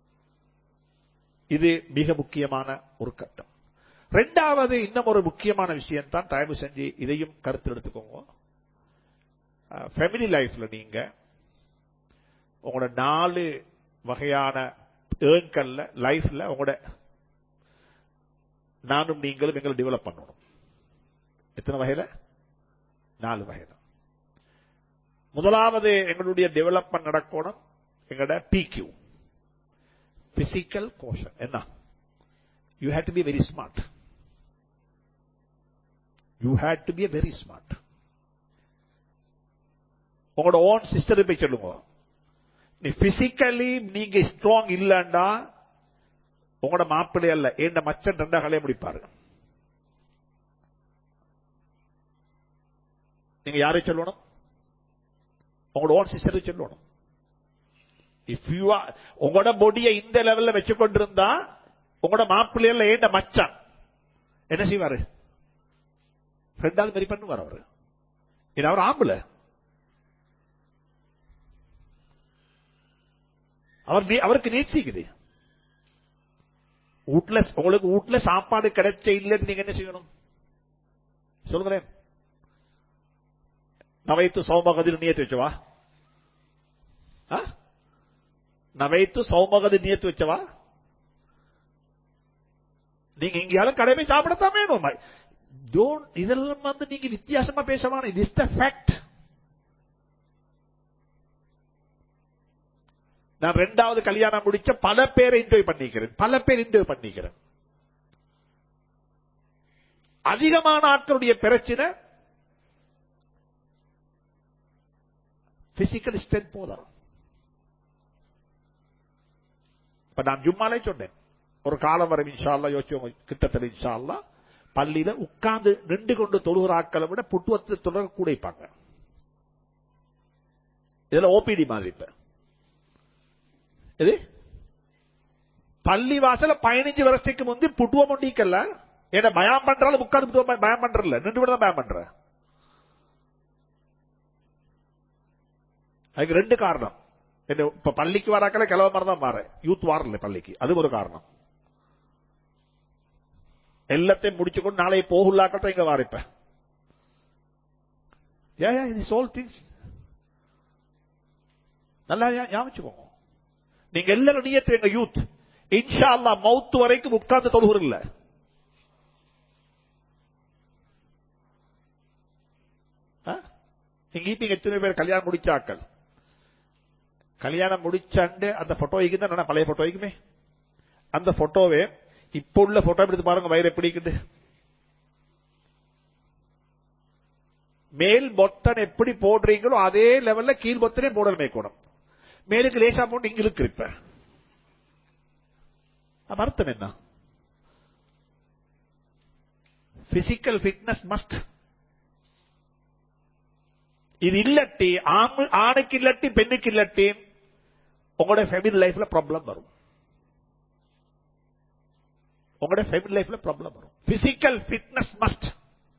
இது மிக முக்கியமான ஒரு கட்டம் ரெண்டாவது இன்னும் ஒரு முக்கியமான விஷயம் தான் தயவு செஞ்சு இதையும் கருத்து எடுத்துக்கோங்க ஃபேமிலி லைஃப்ல நீங்க உங்களோட நாலு வகையான ஏர்ன்கல்ல லைஃப்ல உங்களோட நானும் நீங்களும் எங்களை டெவலப் பண்ணணும் எத்தனை வகையில நாலு வகையில முதலாவது எங்களுடைய டெவலப்மெண்ட் நடக்கணும் எங்களோட பிக்யூ பிசிக்கல் கோஷன் என்ன you had to be very smart you had to be very smart உங்களோட ஓன் சிஸ்டரை போய் சொல்லுங்க நீ பிசிக்கலி நீங்க ஸ்ட்ராங் இல்லண்டா உங்களோட மாப்பிள்ளை அல்ல என் மச்சன் ரெண்டா கலைய முடிப்பாரு நீங்க யாரை சொல்லணும் உங்களோட ஓன் சிஸ்டரை சொல்லணும் இஃப் யூ உங்களோட பொடியை இந்த லெவல்ல வச்சு கொண்டிருந்தா உங்களோட மாப்பிள்ளையில ஏண்ட மச்சான் என்ன செய்வாரு ரெண்டாவது மாரி பண்ணுவார் அவரு இது அவர் ஆம்பளை அவர் நீ- அவருக்கு நீட்சிக்குது வீட்டுல உங்களுக்கு வீட்டுல சாப்பாடு கிடைச்ச இல்லைன்னு நீங்க என்ன செய்யணும் சொல்லுங்களேன் நவைத்து சௌமகதில் நியத்து வச்சவா ஆ? நவைத்து சௌமகதி நியத்து வச்சவா நீங்க எங்கேயாலும் கடை போய் சாப்பிடத்தான் வேணும் Don't- இதெல்லாம் வந்து நீங்க வித்தியாசமா பேசவான இது இஸ் த ஃபேக்ட் நான் ரெண்டாவது கல்யாணம் முடிச்ச பல பேரை இன்டர்வியூ பண்ணிக்கிறேன் பல பேர் இன்டர்வியூ பண்ணிக்கிறேன் அதிகமான ஆட்களுடைய பிரச்சனை பிசிக்கல் ஸ்ட்ரென்த் போதும் இப்ப நான் ஜும்மாலே சொன்னேன் ஒரு காலம் வரும் இன்ஷா அல்லா யோசிச்சவங்க கிட்டத்தட்ட இன்ஷா அல்லா பள்ளியில உட்கார்ந்து நின்று கொண்டு தொழுகிற ஆட்களை விட புட்டுவத்தை தொடர கூட வைப்பாங்க இதுல ஓபிடி மாதிரி இப்ப இது பள்ளி வாசல பதினஞ்சு வருஷத்துக்கு முந்தி புட்டுவம் ஒண்டிக்கல ஏன்னா பயம் பண்றாலும் உட்கார்ந்து புட்டுவம் பயம் பண்றல நின்று விட தான் பயம் பண்ற அதுக்கு ரெண்டு காரணம் என்ன இப்ப பள்ளிக்கு வராக்கல கிளம்ப மாதிரி தான் மாற யூத் வாரல பள்ளிக்கு அது ஒரு காரணம் எல்லாத்தையும் முடிச்சு கொண்டு நாளைய போகுள்ளாக்கத்தான் இங்க வார இப்ப ஏ இது சோல் திங்ஸ் நல்லா ஞாபகம் நீங்க எல்லாரும் நீயத்து எங்க யூத் இன்ஷா அல்லா மவுத்து வரைக்கும் உட்கார்ந்து தொழுகிற இல்ல இங்க இப்ப எத்தனை பேர் கல்யாணம் முடிச்சாக்கள் கல்யாணம் முடிச்சாண்டு அந்த போட்டோ தான் பழைய போட்டோ வைக்குமே அந்த போட்டோவே இப்ப உள்ள போட்டோ எடுத்து பாருங்க வயிறு எப்படி இருக்குது மேல் பொத்தன் எப்படி போடுறீங்களோ அதே லெவல்ல கீழ் பொத்தனே போடல் மேற்கணும் மேலுக்கு லேசா போட்டு இங்க இருக்கு இப்ப அர்த்தம் என்ன பிசிக்கல் ஃபிட்னஸ் மஸ்ட் இது இல்லட்டி ஆணுக்கு இல்லட்டி பெண்ணுக்கு இல்லட்டி உங்களோட ஃபேமிலி லைஃப்ல ப்ராப்ளம் வரும் உங்களோட ஃபேமிலி லைஃப்ல ப்ராப்ளம் வரும் பிசிக்கல் ஃபிட்னஸ் மஸ்ட்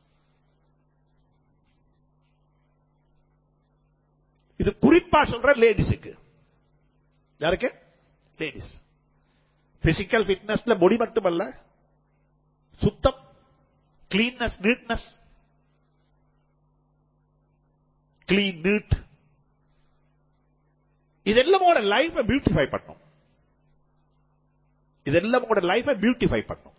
இது குறிப்பா சொல்ற லேடிஸுக்கு யாருக்கு லேடிஸ் பிசிக்கல் ஃபிட்னஸ்ல பொடி மட்டுமல்ல சுத்தம் கிளீன்னஸ் நீட்னஸ் கிளீன் நீட் இதெல்லாம் உங்களோட லைஃப பியூட்டிஃபை பண்ணும் இதெல்லாம் உங்களோட லைஃப பியூட்டிஃபை பண்ணும்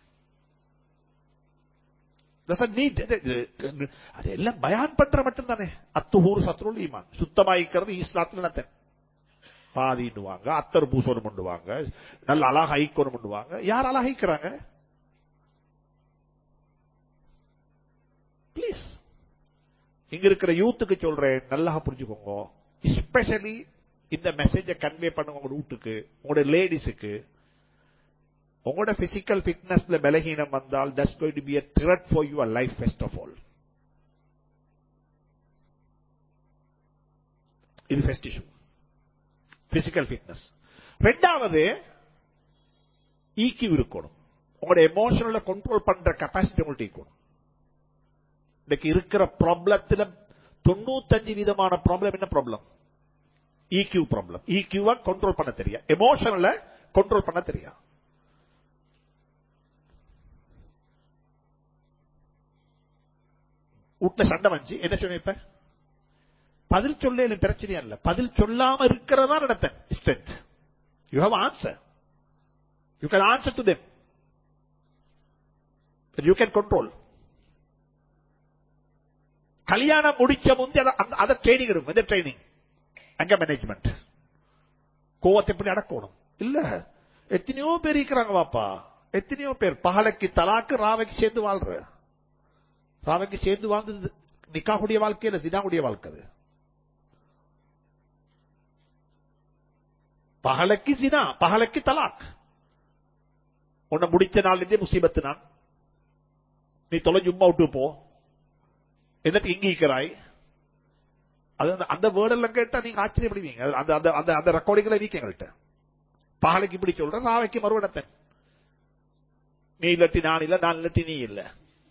அதெல்லாம் பயான் பண்ற மட்டும் தானே அத்துஹூர் சத்ருல் ஈமான் சுத்தமாயிக்கிறது ஈஸ்லாத்துல நத்தன் பாதிடுவாங்க அத்தர் பூசணும் பண்ணுவாங்க நல்ல அழகா ஐக்கணும் பண்ணுவாங்க யார் அழகிக்கிறாங்க பிளீஸ் இங்க இருக்கிற யூத்துக்கு சொல்றேன் நல்லா புரிஞ்சுக்கோங்க எஸ்பெஷலி இந்த மெசேஜை கன்வே பண்ணுங்க உங்க வீட்டுக்கு உங்களோட லேடிஸுக்கு உங்களோட பிசிக்கல் ஃபிட்னஸ்ல பலகீனம் வந்தால் that's going to be a threat for your life first of all இது ஃபர்ஸ்ட் இஷ்யூ பிசிக்கல் ஃபிட்னஸ் ரெண்டாவது ஈக்யூ இருக்கணும் உங்களோட எமோஷனல கண்ட்ரோல் பண்ற கெப்பாசிட்டி உங்கள்ட்ட இருக்கணும் இன்னைக்கு இருக்கிற ப்ராப்ளத்துல தொண்ணூத்தஞ்சு விதமான ப்ராப்ளம் என்ன ப்ராப்ளம் ஈக்யூ ப்ராப்ளம் ஈக்யூவா கண்ட்ரோல் பண்ண தெரியா எமோஷனல கண்ட்ரோல் பண்ண தெரியா வீட்டுல சண்டை வந்துச்சு என்ன சொன்ன இப்ப பதில் சொல்ல பிரச்சனையா இல்ல பதில் சொல்லாம இருக்கிறதா நடத்தேன் strength you have answer you can answer to them you can control கல்யாணம் முடிச்ச முந்தி அதை ட்ரைனிங் இருக்கும் எந்த ட்ரைனிங் அங்க மேனேஜ்மெண்ட் கோவத்தை எப்படி அடக்கணும் இல்ல எத்தனையோ பேர் இருக்கிறாங்க வாப்பா எத்தனையோ பேர் பகலைக்கு தலாக்கு ராவைக்கு சேர்ந்து வாழ்ற ராவைக்கு சேர்ந்து வாழ்ந்தது நிக்காவுடைய வாழ்க்கை இல்ல சினாவுடைய வாழ்க்கை அது பகலைக்கு சினா பகலைக்கு தலாக் உன்னை முடிச்ச நாள்லேருந்தே முசீபத்து நான் நீ தொலைஞ்சு உம்மா விட்டு போ என்னத்துக்கு இங்க இருக்கிறாய் அது அந்த வேர்டெல்லாம் கேட்டா நீங்க ஆச்சரியப்படுவீங்க அந்த அந்த அந்த அந்த ரெக்கார்டிங்ல இருக்கு எங்கள்கிட்ட பகலைக்கு இப்படி சொல்ற ராவைக்கு மறுவடத்தை நீ இல்லாட்டி நான் இல்ல நான் இல்லாட்டி நீ இல்ல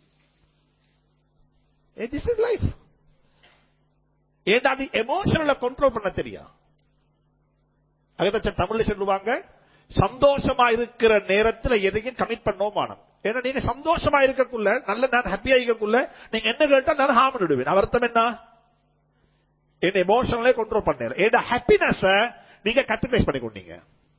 திஸ் இஸ் லைஃப் ஏன்னா அது எமோஷனல கண்ட்ரோல் பண்ண தெரியும் அதுதான் தமிழ்ல சொல்லுவாங்க சந்தோஷமா இருக்கிற நேரத்துல எதையும் கமிட் பண்ணவும் மானம் ஏன்னா நீங்க சந்தோஷமா இருக்கக்குள்ள நல்ல நான் ஹாப்பியா இருக்கக்குள்ள நீங்க என்ன கேட்டா நான் ஹார்ம் விடுவேன் அர்த்தம் என்ன என்ன எமோஷனலே கண்ட்ரோல் பண்ணல என்ன ஹாப்பினஸ் நீங்க கட்டிலைஸ் பண்ணி கொண்டீங்க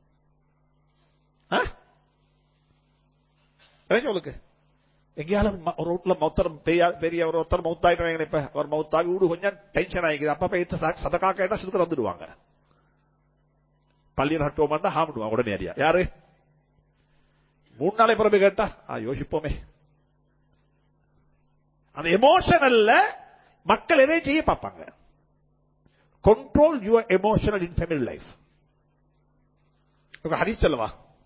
உங்களுக்கு எங்கேயாலும் ஒரு வீட்டுல மொத்தர் பெரிய பெரிய ஒரு ஒருத்தர் மௌத்தாயிட்டு இப்ப ஒரு மௌத்தாகி வீடு கொஞ்சம் டென்ஷன் ஆகிக்குது அப்ப போய் சதக்கா கேட்டா சுதுக்க தந்துடுவாங்க பள்ளியில் ஹட்டுவோம் ஹாமிடுவான் உடனே அறியா யாரு மூணு நாளை பிறகு கேட்டா ஆ யோசிப்போமே அந்த எமோஷனல்ல மக்கள் எதையும் செய்ய பார்ப்பாங்க control your emotional in family life ఒక హదీస్ చల్లవా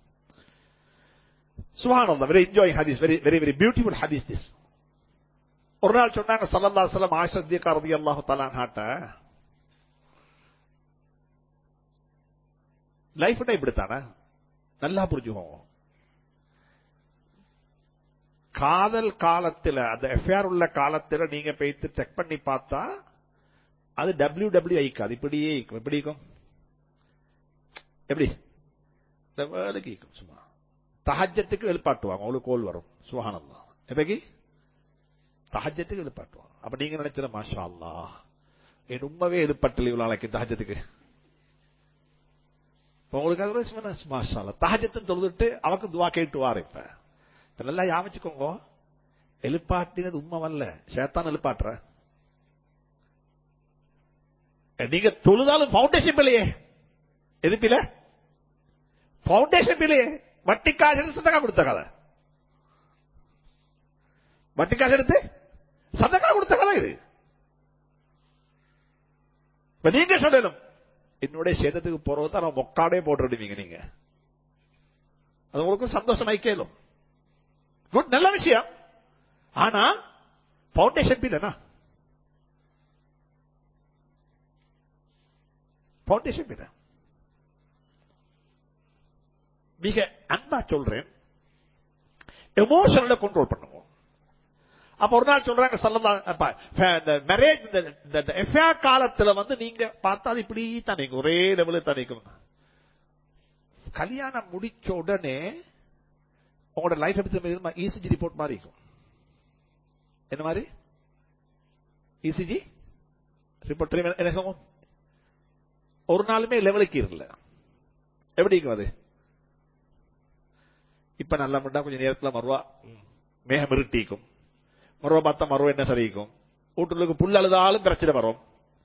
சுபானந்தம் வெரி என்ஜாய் ஹதீஸ் வெரி வெரி வெரி பியூட்டிஃபுல் ஹதீஸ் திஸ் ஒரு நாள் சொன்னாங்க சல்லல்லா சொல்லம் ஆஷத்தியக்கா ரதி அல்லாஹு தலான்ஹாட்ட லைஃப்னா இப்படித்தானே நல்லா புரிஞ்சுக்கோங்க காதல் காலத்துல அந்த எஃப்ஐஆர் உள்ள காலத்துல நீங்க போயிட்டு செக் பண்ணி பார்த்தா அது டபிள்யூ டபிள்யூ ஐக்காது இப்படியே இருக்கும் எப்படி இருக்கும் எப்படி இந்த வேலைக்கு இருக்கும் சும்மா தஹஜத்துக்கு எழுப்பாட்டுவாங்க அவங்களுக்கு கோல் வரும் சுகானந்தா எப்படிக்கு தஹஜத்துக்கு எழுப்பாட்டுவாங்க அப்ப நீங்க நினைச்சத மாஷா அல்லா என் உண்மைவே எழுப்பட்டல இவ்வளவு நாளைக்கு தஹஜத்துக்கு உங்களுக்கு அது மாஷா அல்லா தஹஜத்துன்னு தொழுதுட்டு அவக்கு துவா கேட்டு வாரு இப்ப இப்ப நல்லா யாமிச்சுக்கோங்க எழுப்பாட்டினது உண்மை வரல சேத்தான் எழுப்பாட்டுற நீங்க தொழுதாலும் பவுண்டேஷன் பிள்ளையே எதுப்பில பவுண்டேஷன் பிள்ளையே வட்டி காசு எடுத்து சதக்கா கொடுத்த கதை வட்டி காசு எடுத்து சதக்கா கொடுத்த கதை இது இப்ப நீங்க சொல்லணும் என்னுடைய சேதத்துக்கு போறது தான் நான் மொக்காடே போட்டுடுவீங்க நீங்க அது உங்களுக்கு சந்தோஷம் ஐக்கேலும் குட் நல்ல விஷயம் ஆனா பவுண்டேஷன் பில்லைனா பவுண்டேஷன் பில்ல மிக அன்பா சொல்றேன் எமோஷனல கண்ட்ரோல் பண்ணுவோம் அப்ப ஒரு நாள் சொல்றாங்க சொல்லலாம் மேரேஜ் இந்த எஃப்ஆர் காலத்துல வந்து நீங்க பார்த்தா அது இப்படி தானே ஒரே லெவலில் தானே கல்யாணம் முடிச்ச உடனே உங்களோட லைஃப் எப்படி இசிஜி ரிப்போர்ட் மாதிரி இருக்கும் என்ன மாதிரி இசிஜி ரிப்போர்ட் தெரியும் என்ன சொல்லுவோம் ஒரு நாளுமே லெவலுக்கு இருக்கல எப்படி இருக்கும் அது இப்ப நல்ல முண்டா கொஞ்சம் நேரத்தில் மறுவா மேகம் இருட்டிக்கும் மறுவா பார்த்தா மறுவா என்ன சரிக்கும் வீட்டுக்கு புல் அழுதாலும் பிரச்சனை வரும்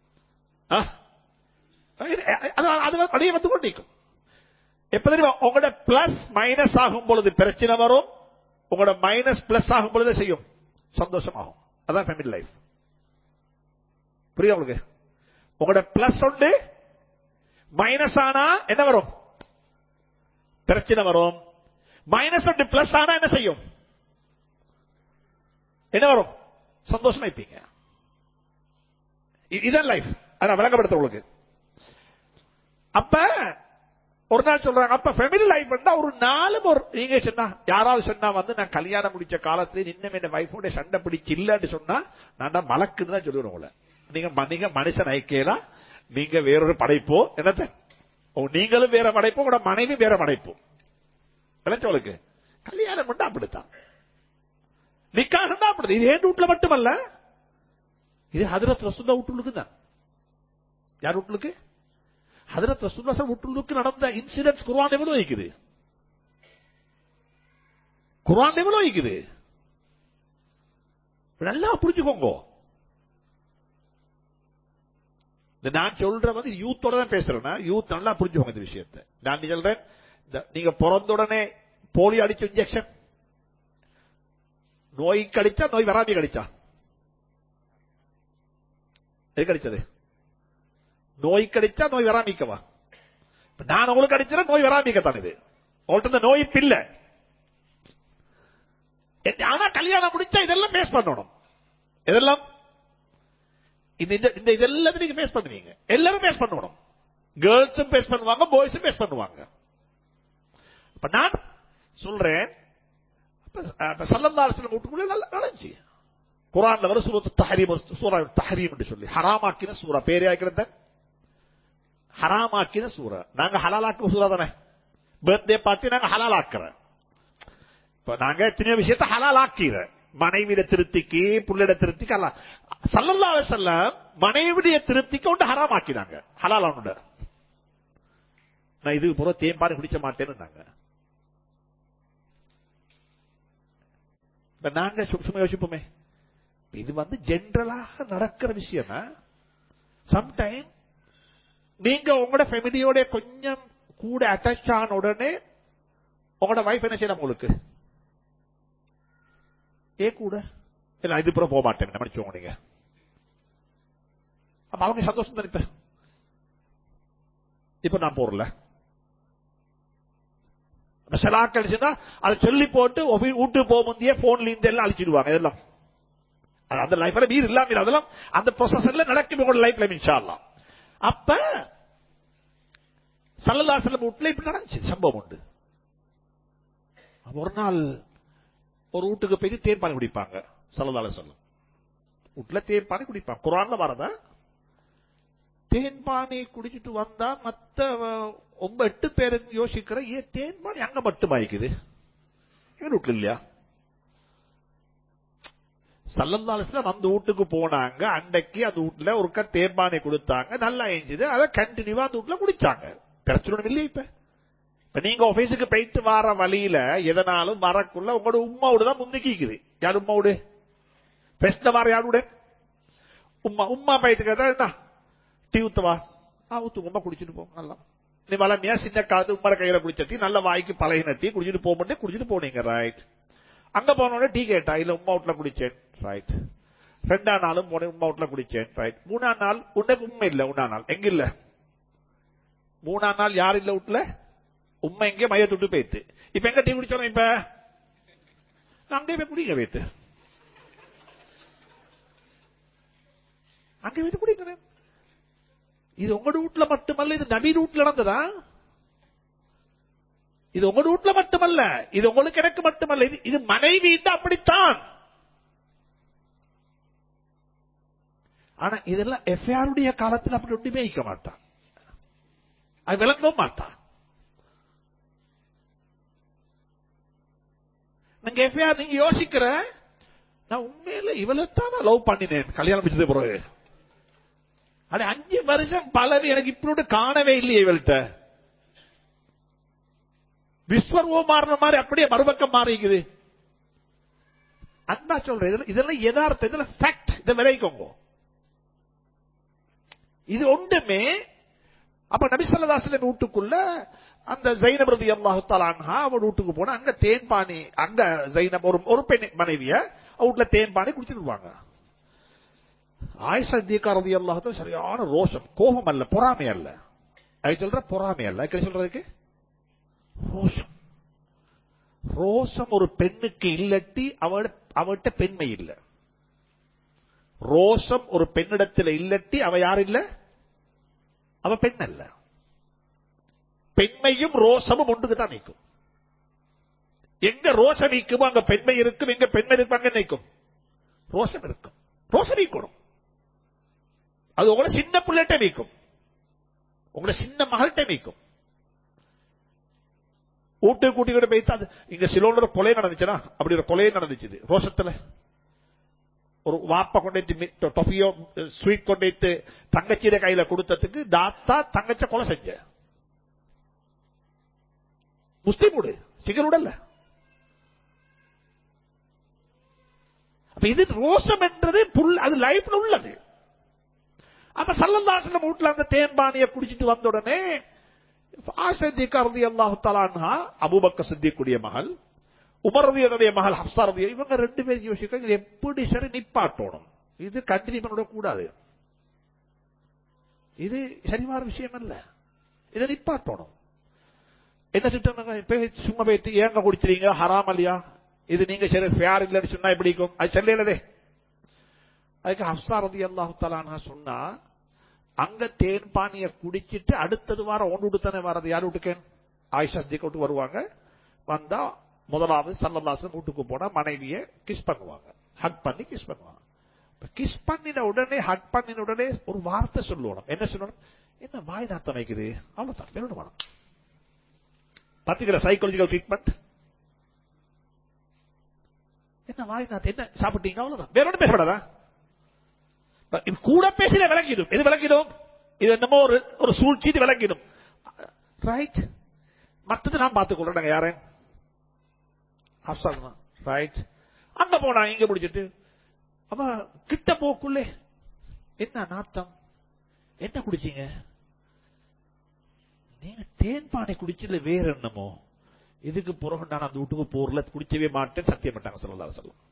அது அப்படியே வந்து கொண்டிருக்கும் எப்ப தெரியுமா உங்களோட பிளஸ் மைனஸ் ஆகும் பொழுது பிரச்சனை வரும் உங்களோட மைனஸ் பிளஸ் ஆகும் பொழுது செய்யும் சந்தோஷமாகும் அதான் ஃபேமிலி லைஃப் புரியுது உங்களுக்கு உங்களோட பிளஸ் உண்டு மைனஸ் ஆனா என்ன வரும் பிரச்சனை வரும் மைனஸ் ஒன்று பிளஸ் ஆனா என்ன செய்யும் என்ன வரும் சந்தோஷமா இருப்பீங்க இதான் லைஃப் அதான் விளங்கப்படுத்த உங்களுக்கு அப்ப ஒரு நாள் சொல்றாங்க அப்ப ஃபேமிலி லைஃப் ஒரு நாலு ஒரு நீங்க சொன்னா யாராவது சொன்னா வந்து நான் கல்யாணம் முடிச்ச காலத்துல இன்னும் என் வைஃபோட சண்டை பிடிச்சு இல்லன்னு சொன்னா நான் தான் மலக்குன்னு தான் சொல்லுவேன் உங்களை நீங்க நீங்க மனுஷன் ஐக்கியலாம் நீங்க வேறொரு படைப்போ என்னத்த நீங்களும் வேற படைப்போ உங்களோட மனைவி வேற படைப்போ விளைச்சவளுக்கு கல்யாணம் மட்டும் அப்படித்தான் நிக்காக தான் அப்படி இது ஏன் வீட்டுல மட்டுமல்ல இது ஹதரத் ரசுல்லா வீட்டுக்கு தான் யார் வீட்டுக்கு ஹதரத் ரசுல்லா சார் வீட்டுக்கு நடந்த இன்சிடென்ட்ஸ் குர்வான் எவ்வளவு வைக்குது குர்வான் எவ்வளவு வைக்குது நல்லா புரிஞ்சுக்கோங்க இந்த நான் சொல்ற வந்து யூத்தோட தான் பேசுறேன்னா யூத் நல்லா புரிஞ்சுக்கோங்க இந்த விஷயத்தை நான் சொல்றேன் நீங்க பிறந்த உடனே போலியோ அடிச்ச இன்ஜெக்ஷன் நோய் கடிச்சா நோய் வராமி கடிச்சா எது கடிச்சது நோய் கடிச்சா நோய் வராமிக்கவா நான் உங்களுக்கு அடிச்சா நோய் வராமிக்கத்தான் இது உங்கள்ட்ட நோய் பில்ல ஆனா கல்யாணம் முடிச்சா இதெல்லாம் பேஸ் பண்ணணும் இதெல்லாம் இந்த இதெல்லாம் நீங்க பேஸ் பண்ணுவீங்க எல்லாரும் பேஸ் பண்ணணும் கேர்ள்ஸும் பேஸ் பண்ணுவாங்க பாய்ஸும் பேஸ் பண்ணுவாங்க இப்ப நான் சொல்றேன் சல்லந்தாசனம் வீட்டுக்குள்ள நல்லா நடந்துச்சு குரான்ல வர சூரத்து தஹரீம் சூரா தஹரீம் என்று சொல்லி ஹராமாக்கின சூரா பேரே ஆக்கிறத ஹராமாக்கின சூரா நாங்க ஹலாலாக்க சூரா தானே பர்த்டே பார்ட்டி நாங்க ஹலாலாக்குறோம் இப்ப நாங்க எத்தனையோ விஷயத்த ஹலாலாக்கிற மனைவிட திருப்திக்கு புள்ளிட திருப்திக்கு அல்ல சல்லல்லா செல்லம் மனைவிடைய திருப்திக்கு ஒன்று ஹராமாக்கினாங்க ஹலாலான நான் இது புற தேம்பாடு குடிச்ச மாட்டேன்னு நாங்க இப்ப நாங்க சும்மா யோசிப்போமே இது வந்து ஜென்ரலாக நடக்கிற விஷயம் சம்டைம் நீங்க உங்களோட ஃபேமிலியோட கொஞ்சம் கூட அட்டாச் ஆன உடனே உங்களோட வைஃப் என்ன செய்யலாம் உங்களுக்கு ஏ கூட இல்ல இது புறம் போக மாட்டேன் மன்னிச்சோங்க நீங்க அப்ப அவங்க சந்தோஷம் தான் இப்ப இப்ப நான் போறல ஷலாக் அடிச்சுன்னா அதை சொல்லி போட்டு ஒபி- வீட்டுக்கு போக முந்தைய போன்ல இருந்து எல்லாம் அழிச்சிடுவாங்க இதெல்லாம் அது அந்த லைஃப்ல மீர் இல்லாம அதெல்லாம் அந்த ப்ரொசஸ்ல நடக்கும் உங்களோட லைஃப்ல இன்ஷா அல்லாஹ் அப்ப சல்லல்லாஹு வீட்டுல இப்படி நடந்துச்சு சம்பவம் உண்டு அப்ப ஒரு நாள் ஒரு வீட்டுக்கு போய் தேர்ப்பானை குடிப்பாங்க சல்லல்லாஹு சொல்லும் வீட்டுல தேர்ப்பானை குடிப்பாங்க குரான்ல வரதா தேன்பானை குடிச்சிட்டு வந்தா மத்த அஹ், ஒன்பது எட்டு பேருக்கு யோசிக்கிற ஏன் தேன்பானை அங்க மட்டும் ஆயிக்குது எங்க வீட்டுல இல்லையா சல்லல்லாஸ்ல அந்த வீட்டுக்கு போனாங்க அன்னைக்கு அந்த வீட்டுல ஒருக்கா தேர்பானை கொடுத்தாங்க நல்லா எஞ்சுது அதை கண்டினியூவா அந்த வீட்டுல குடிச்சாங்க பிரச்சனை ஒண்ணும் இல்லையா இப்ப இப்ப நீங்க ஆபீஸுக்கு போயிட்டு வர வழியில எதனாலும் வரக்குள்ள உங்களோட உமாவோட தான் முந்திக்கிக்குது யார் உமாவோடு பெஸ்ட வர யாரோட உம்மா உம்மா போயிட்டு கேட்டா என்ன டீ ஊத்துவா ஆ ஊத்து உமா குடிச்சிட்டு போ நல்லா நீ வளமையா சின்ன காலத்து உம்மர கையில குடிச்ச டீ நல்ல வாய்க்கு பழகின டீ குடிச்சிட்டு போக மாட்டே குடிச்சிட்டு போனீங்க ரைட் அங்க போனோட டீ கேட்டா இல்ல உமா வீட்டுல குடிச்சேன் ரைட் ரெண்டா நாளும் போனேன் உமா வீட்டுல குடிச்சேன் ரைட் மூணா நாள் உனக்கு உண்மை இல்ல உண்ணா நாள் எங்க இல்ல மூணா நாள் யார் இல்ல வீட்டுல உண்மை எங்கே மைய தொட்டு போயிட்டு இப்ப எங்க டீ குடிச்சோம் இப்ப நான் அங்கே போய் குடிங்க வைத்து அங்க வைத்து குடிக்கிறேன் இது உங்களோட வீட்டுல மட்டுமல்ல இது நபி வீட்டுல நடந்ததா இது உங்களோட வீட்டுல மட்டுமல்ல இது உங்களுக்கு எனக்கு மட்டுமல்ல இது இது மனைவி அப்படித்தான் ஆனா இதெல்லாம் எஃப்ஐஆருடைய காலத்தில் அப்படி ஒன்றுமே வைக்க மாட்டான் அது விளங்கவும் மாட்டான் நீங்க எஃப்ஐஆர் நீங்க யோசிக்கிற நான் உண்மையில இவளைத்தான் நான் லவ் பண்ணினேன் கல்யாணம் முடிச்சது பிறகு அட அஞ்சு வருஷம் பலவி எனக்கு இப்படி காணவே இல்லையே இவள்கிட்ட விஸ்வரூபம் மாறின மாதிரி அப்படியே மறுபக்கம் மாறிக்குது அன்பா சொல்றேன் இதெல்லாம் இதெல்லாம் யதார்த்தம் இதெல்லாம் ஃபேக்ட் இதை விளைவிக்கோங்க இது ஒன்றுமே அப்ப நபிசல்லதாசன் வீட்டுக்குள்ள அந்த ஜைனப் ரதி அல்லாஹு தலான்ஹா அவன் வீட்டுக்கு போனா அங்க தேன்பானி அங்க ஜைனப் ஒரு ஒரு பெண் மனைவிய வீட்டுல தேன்பானி குடிச்சிருவாங்க ஆயிஷா தீகா ரதி அல்லாஹு சரியான ரோஷம் கோபம் அல்ல பொறாமை அல்ல அது சொல்ற பொறாமை அல்ல அதுக்கு சொல்றதுக்கு ரோஷம் ரோஷம் ஒரு பெண்ணுக்கு இல்லட்டி அவட அவட்ட பெண்மை இல்ல ரோஷம் ஒரு பெண்ணிடத்தில் இல்லட்டி அவ யார் இல்ல அவ பெண் அல்ல பெண்மையும் ரோஷமும் ஒன்றுக்கு தான் நிற்கும் எங்க ரோஷம் நீக்குமோ அங்க பெண்மை இருக்கும் எங்க பெண்மை இருக்கும் அங்க நிற்கும் ரோஷம் இருக்கும் ரோஷம் நீக்கணும் அது உங்களை சின்ன பிள்ளைகிட்ட நீக்கும் உங்களை சின்ன மகள்கிட்ட நீக்கும் ஊட்டு கூட்டிக்கிட்டு போயிட்டு அது இங்க சிலோன் ஒரு கொலை நடந்துச்சுன்னா அப்படி ஒரு கொலையே நடந்துச்சு ரோஷத்துல ஒரு வாப்ப கொண்டு டொஃபியோ ஸ்வீட் கொண்டு தங்கச்சியிட கையில கொடுத்ததுக்கு தாத்தா தங்கச்ச கொலை செஞ்ச முஸ்லீம் வீடு சிங்கர் உடல்ல அப்ப இது ரோஷம் என்றது புல் அது லைஃப்ல உள்ளது அப்ப சல்லல்லாசன வீட்டுல அந்த தேன்பானிய குடிச்சிட்டு வந்த உடனே ஆசதிகரதி அல்லாஹு தலான்ஹா அபுபக்க சித்திக்குடைய மகள் உமரதியனுடைய மகள் ஹப்சாரதிய இவங்க ரெண்டு பேரும் யோசிக்க இது எப்படி சரி நிப்பாட்டணும் இது கண்டினியூ பண்ண கூடாது இது சரிவார விஷயம் அல்ல இதை நிப்பாட்டணும் என்ன திட்டம் சும்மா போயிட்டு ஏங்க குடிச்சிருங்க ஹராம் இல்லையா இது நீங்க சரி ஃபேர் இல்லைன்னு சொன்னா எப்படி இருக்கும் அது சொல்லலதே அதுக்கு ஹப்சாரதி அல்லாஹு தலானா சொன்னா அங்க தேன் பானிய குடிச்சிட்டு அடுத்தது வாரம் ஒன்று தானே வரது யார் வீட்டுக்கேன் ஆயிஷா விட்டு வருவாங்க வந்தா முதலாவது சல்லல்லாசன் வீட்டுக்கு போனா மனைவிய கிஸ் பண்ணுவாங்க ஹக் பண்ணி கிஸ் பண்ணுவாங்க கிஸ் பண்ணின உடனே ஹக் பண்ணின உடனே ஒரு வார்த்தை சொல்லணும் என்ன சொல்லணும் என்ன வாய் நாத்தம் வைக்குது அவ்வளவுதான் வேணும் வேணும் பாத்தீங்களா சைக்காலஜிக்கல் ட்ரீட்மெண்ட் என்ன வாய் நாத்தம் என்ன சாப்பிட்டீங்க அவ்வளவுதான் வேற ஒன்றும் பேசப்படாதா கூட பேசின விளக்கிடும் எது விளக்கிடும் இது என்னமோ ஒரு ஒரு சூழ்ச்சி இது விளக்கிடும் ரைட் மத்தது நான் பார்த்துக் கொள்றேன் யாரேன் ரைட் அங்க போனா இங்க முடிச்சிட்டு அவ கிட்ட போக்குள்ளே என்ன நாத்தம் என்ன குடிச்சீங்க நீங்க தேன் பானை குடிச்சதுல வேற என்னமோ இதுக்கு பிறகு நான் அந்த வீட்டுக்கு போர்ல குடிச்சவே மாட்டேன் சத்தியம் மாட்டாங்க சொல்லலாம் சொல்லம்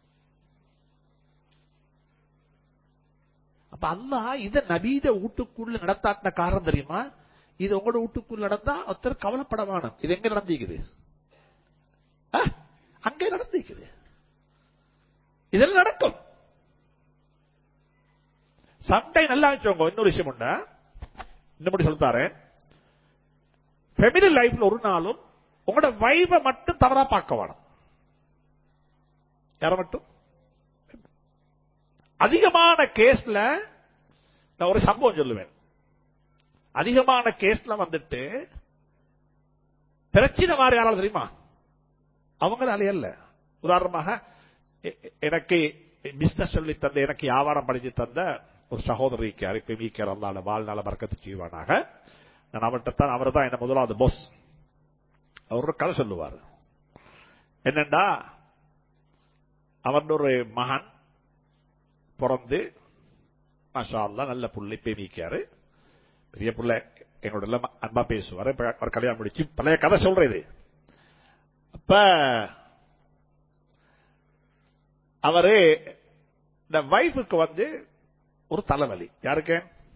அப்ப அல்லா இத நபீத வீட்டுக்குள்ள நடத்தாட்டின காரணம் தெரியுமா இது உங்களோட வீட்டுக்குள்ள நடந்தா ஒருத்தர் கவலைப்பட வேணும் இது எங்க நடந்திக்குது ஆ? அங்கே நடந்திக்குது இதெல்லாம் நடக்கும் சம்டைம் நல்லா வச்சவங்க இன்னொரு விஷயம் உண்டா இன்னும் சொல்லித்தாரு ஃபெமிலி லைஃப்ல ஒரு நாளும் உங்களோட வைஃபை மட்டும் தவறா பார்க்க வேணும் யார மட்டும் அதிகமான கேஸ்ல நான் ஒரு சம்பவம் சொல்லுவேன் அதிகமான கேஸ்ல வந்துட்டு பிரச்சனை மாதிரி யாராலும் தெரியுமா அவங்களால அல்ல உதாரணமாக எ- எ- எனக்கு பிசினஸ் சொல்லி தந்த எனக்கு வியாபாரம் படிச்சு தந்த ஒரு சகோதரிக்கு அரிப்பை மீக்கிற அல்லாத வாழ்நாள மறக்கத்து செய்வானாக நான் அவர்கிட்ட தான் அவர் தான் என்ன முதலாவது பாஸ் அவர் ஒரு கதை சொல்லுவார் என்னண்டா அவன் ஒரு மகன் பிறந்து மாஷா அல்லாஹ் நல்ல புள்ளை பேமிக்காரு பெரிய புள்ள எங்களோட எல்லாம் அன்பா பேசுவாரு இப்ப அவர் கல்யாணம் முடிச்சு பழைய கதை சொல்றது அப்ப அவரு இந்த வைஃபுக்கு வந்து ஒரு தலைவலி யாருக்கு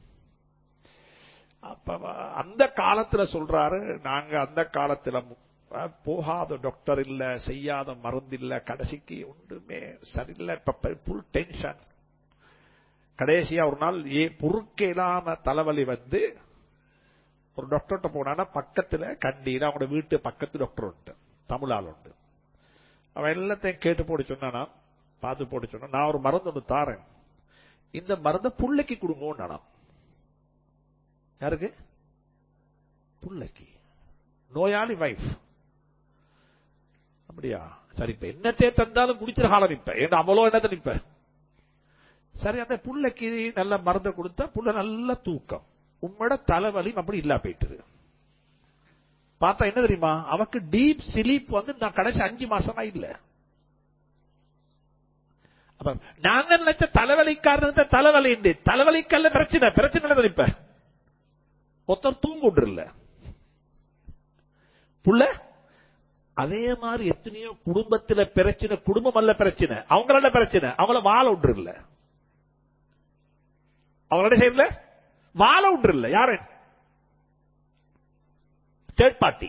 அப்ப அந்த காலத்துல சொல்றாரு நாங்க அந்த காலத்துல அஹ், போகாத டாக்டர் இல்ல செய்யாத மருந்து இல்ல கடைசிக்கு ஒன்றுமே சரியில்லை இப்ப புல் டென்ஷன் கடைசியா ஒரு நாள் ஏ பொறுக்க இல்லாம தலைவலி வந்து ஒரு டாக்டர்கிட்ட போனானா பக்கத்துல கண்டியில அவங்களோட வீட்டு பக்கத்து டாக்டர் உண்டு தமிழ் ஆள் உண்டு அவன் எல்லாத்தையும் கேட்டு போட்டு சொன்னானா பார்த்து போட்டு சொன்னா நான் ஒரு மருந்து ஒன்று தாரேன் இந்த மருந்தை புள்ளைக்கு கொடுங்கன்னு நானாம் யாருக்கு புள்ளைக்கு நோயாளி வைஃப் அப்படியா சரி இப்ப என்னத்தே தந்தாலும் குடிச்சிட காலம் நிப்ப ஏன்னா அவளோ என்னத்தை நிப்ப சரி அந்த புள்ளைக்கு நல்ல மருந்தை கொடுத்தா புள்ள நல்ல தூக்கம் உம்மோட தலைவலி அப்படி இல்லா போயிட்டுது பார்த்தா என்ன தெரியுமா அவக்கு டீப் ஸ்லீப் வந்து நான் கடைசி அஞ்சு மாசமா இல்ல அப்ப நாங்க நினைச்ச தலைவலிக்காரன் தலைவலி உண்டு தலைவலிக்கல்ல பிரச்சனை பிரச்சனை இல்லை இப்ப ஒருத்தர் தூங்க இல்ல புள்ள அதே மாதிரி எத்தனையோ குடும்பத்துல பிரச்சனை குடும்பம் அல்ல பிரச்சனை அவங்களோட பிரச்சனை அவங்கள வாழ விட்டு இல்ல அவங்களோட செய்யல வாழ விட்டு இல்ல யாரு தேர்ட் பார்ட்டி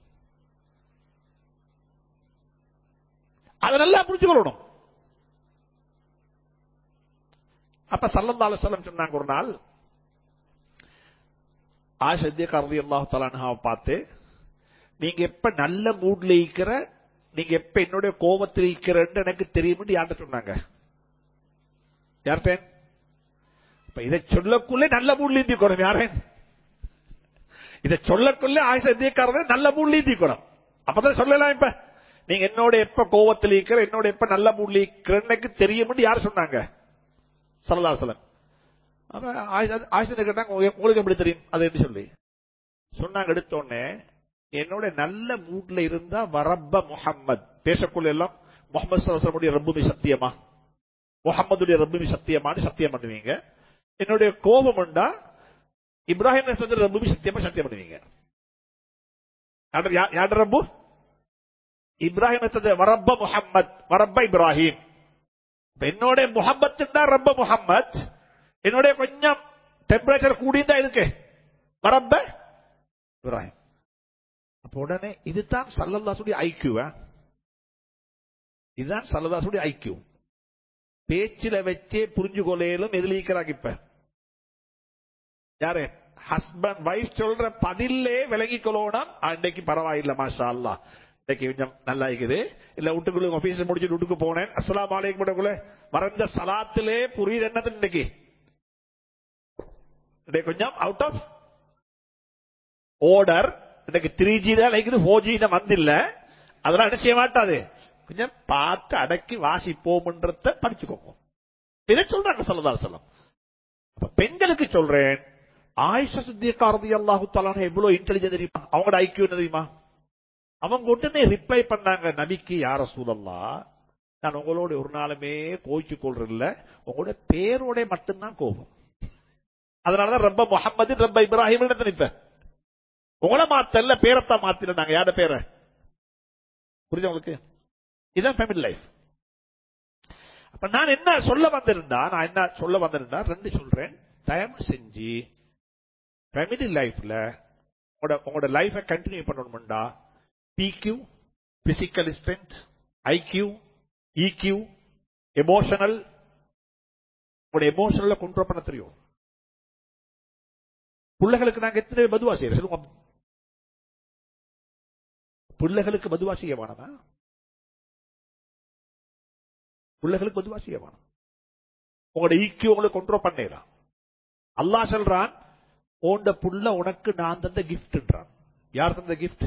அதை நல்லா புரிஞ்சுக்கொள்ளணும் அப்ப சல்லல்லாஹு அலைஹி வஸல்லம் சொன்னாங்க ஒரு நாள் ஆஷத்திய கருதி அல்லாஹ் தலான்ஹாவை பார்த்து நீங்க எப்ப நல்ல மூட்ல இருக்கிற நீங்க எப்ப என்னுடைய கோபத்தில் இருக்கிறன்னு எனக்கு தெரியும் யார்கிட்ட சொன்னாங்க யார்கிட்ட இப்ப இதை சொல்லக்குள்ளே நல்ல மூட்ல இருந்திக்கணும் யாரேன் இதை சொல்லக்குள்ளே ஆயுசத்தியக்காரங்க நல்ல மூட்ல இருந்திக்கணும் அப்பதான் சொல்லலாம் இப்ப நீங்க என்னோட எப்ப கோபத்தில் இருக்கிற என்னோட எப்ப நல்ல மூட்ல இருக்கிறன்னு எனக்கு தெரியும் யார் சொன்னாங்க சல்லாசலம் ஆயுஷத்தை கேட்டாங்க "உங்க- உங்களுக்கு எப்படி தெரியும் அது எப்படி சொல்லி சொன்னாங்க எடுத்த உடனே என்னோட நல்ல மூட்ல இருந்தா வரப்ப முஹம்மத் பேசக்குள்ள எல்லாம் முகமது சலசலமுடைய ரப்புமி சத்தியமா முகம்மதுடைய ரப்புமி சத்தியமான்னு சத்தியம் பண்ணுவீங்க என்னுடைய கோபம் உண்டா இப்ராஹிம் நசர் ரப்புமி சத்தியமா சத்தியம் பண்ணுவீங்க யார் யா- யார் ரப்பு இப்ராஹிம் நசர் வரப்ப முஹம்மத் வரப்ப இப்ராஹிம் இப்ப என்னோட முகம்மத் தான் ரப்ப முகம்மத் என்னோட கொஞ்சம் டெம்பரேச்சர் கூடியிருந்தா இருக்கு வரப்ப இப்ராஹிம் அப்ப உடனே இதுதான் சல்லல்லாசுடைய ஐக்கியூ இதுதான் சல்லல்லாசுடைய ஐக்கியூ பேச்சில வச்சே புரிஞ்சு கொள்ளையிலும் எதிர்க்கிறாங்க இப்ப யாரு ஹஸ்பண்ட் வைஃப் சொல்ற பதிலே விளங்கி கொள்ளணும் அன்னைக்கு பரவாயில்ல மாஷா அல்லா இன்னைக்கு கொஞ்சம் நல்லா இருக்குது இல்ல வீட்டுக்குள்ள ஆபீஸ் முடிச்சுட்டு வீட்டுக்கு போனேன் அஸ்லாம் வலைக்கும் கூடக்குள்ள மறந்த சலாத்திலே புரியுது என்னது இன்னைக்கு இன்னைக்கு கொஞ்சம் அவுட் ஆஃப் ஓர்டர் இன்னைக்கு த்ரீ ஜி தான் லைக்குது ஃபோர் ஜி தான் வந்தில்ல அதெல்லாம் என்ன செய்ய மாட்டாது கொஞ்சம் பார்த்து அடக்கி வாசிப்போம்ன்றத படிச்சுக்கோங்க இதை சொல்றாங்க சொல்லதால் சொல்லம் அப்ப பெண்களுக்கு சொல்றேன் ஆயிஷா சித்தியக்காரதி அல்லாஹு தலான எவ்வளவு இன்டெலிஜென்ட் தெரியுமா அவங்களோட ஐக்கியம் என்ன தெரியுமா அவங்க உடனே ரிப்ளை பண்ணாங்க நபிக்கு யார சூழல்லா நான் உங்களோட ஒரு நாளுமே கோய்ச்சு கொள்றதில்ல உங்களோட பேரோட மட்டும்தான் கோபம் அதனாலதான் ரப்ப முகமது ரப்ப இப்ராஹிம் நினைப்பேன் உங்களை மாத்தல்ல பேரத்தான் மாத்திர நாங்க யார பேரை புரியுது உங்களுக்கு இதான் ஃபேமிலி லைஃப் அப்ப நான் என்ன சொல்ல வந்திருந்தா நான் என்ன சொல்ல வந்திருந்தா ரெண்டு சொல்றேன் தயவு செஞ்சு ஃபேமிலி லைஃப்ல உங்களோட உங்களோட லைஃபை கண்டினியூ பண்ணணும்டா PQ physical strength IQ EQ emotional உங்களோட எமோஷனல கண்ட்ரோல் பண்ண தெரியும் பிள்ளைகளுக்கு நாங்க எத்தனை பதுவா செய்யறோம் சொல்லுங்க பிள்ளைகளுக்கு பதுவா செய்ய வேணாமா பிள்ளைகளுக்கு பதுவா செய்ய வேணாம் உங்களோட ஈக்கியம் உங்களுக்கு கண்ட்ரோல் பண்ணலாம் அல்லாஹ் சொல்றான் ஓண்ட புள்ள உனக்கு நான் தந்த கிஃப்ட்ன்றான் யார் தந்த கிஃப்ட்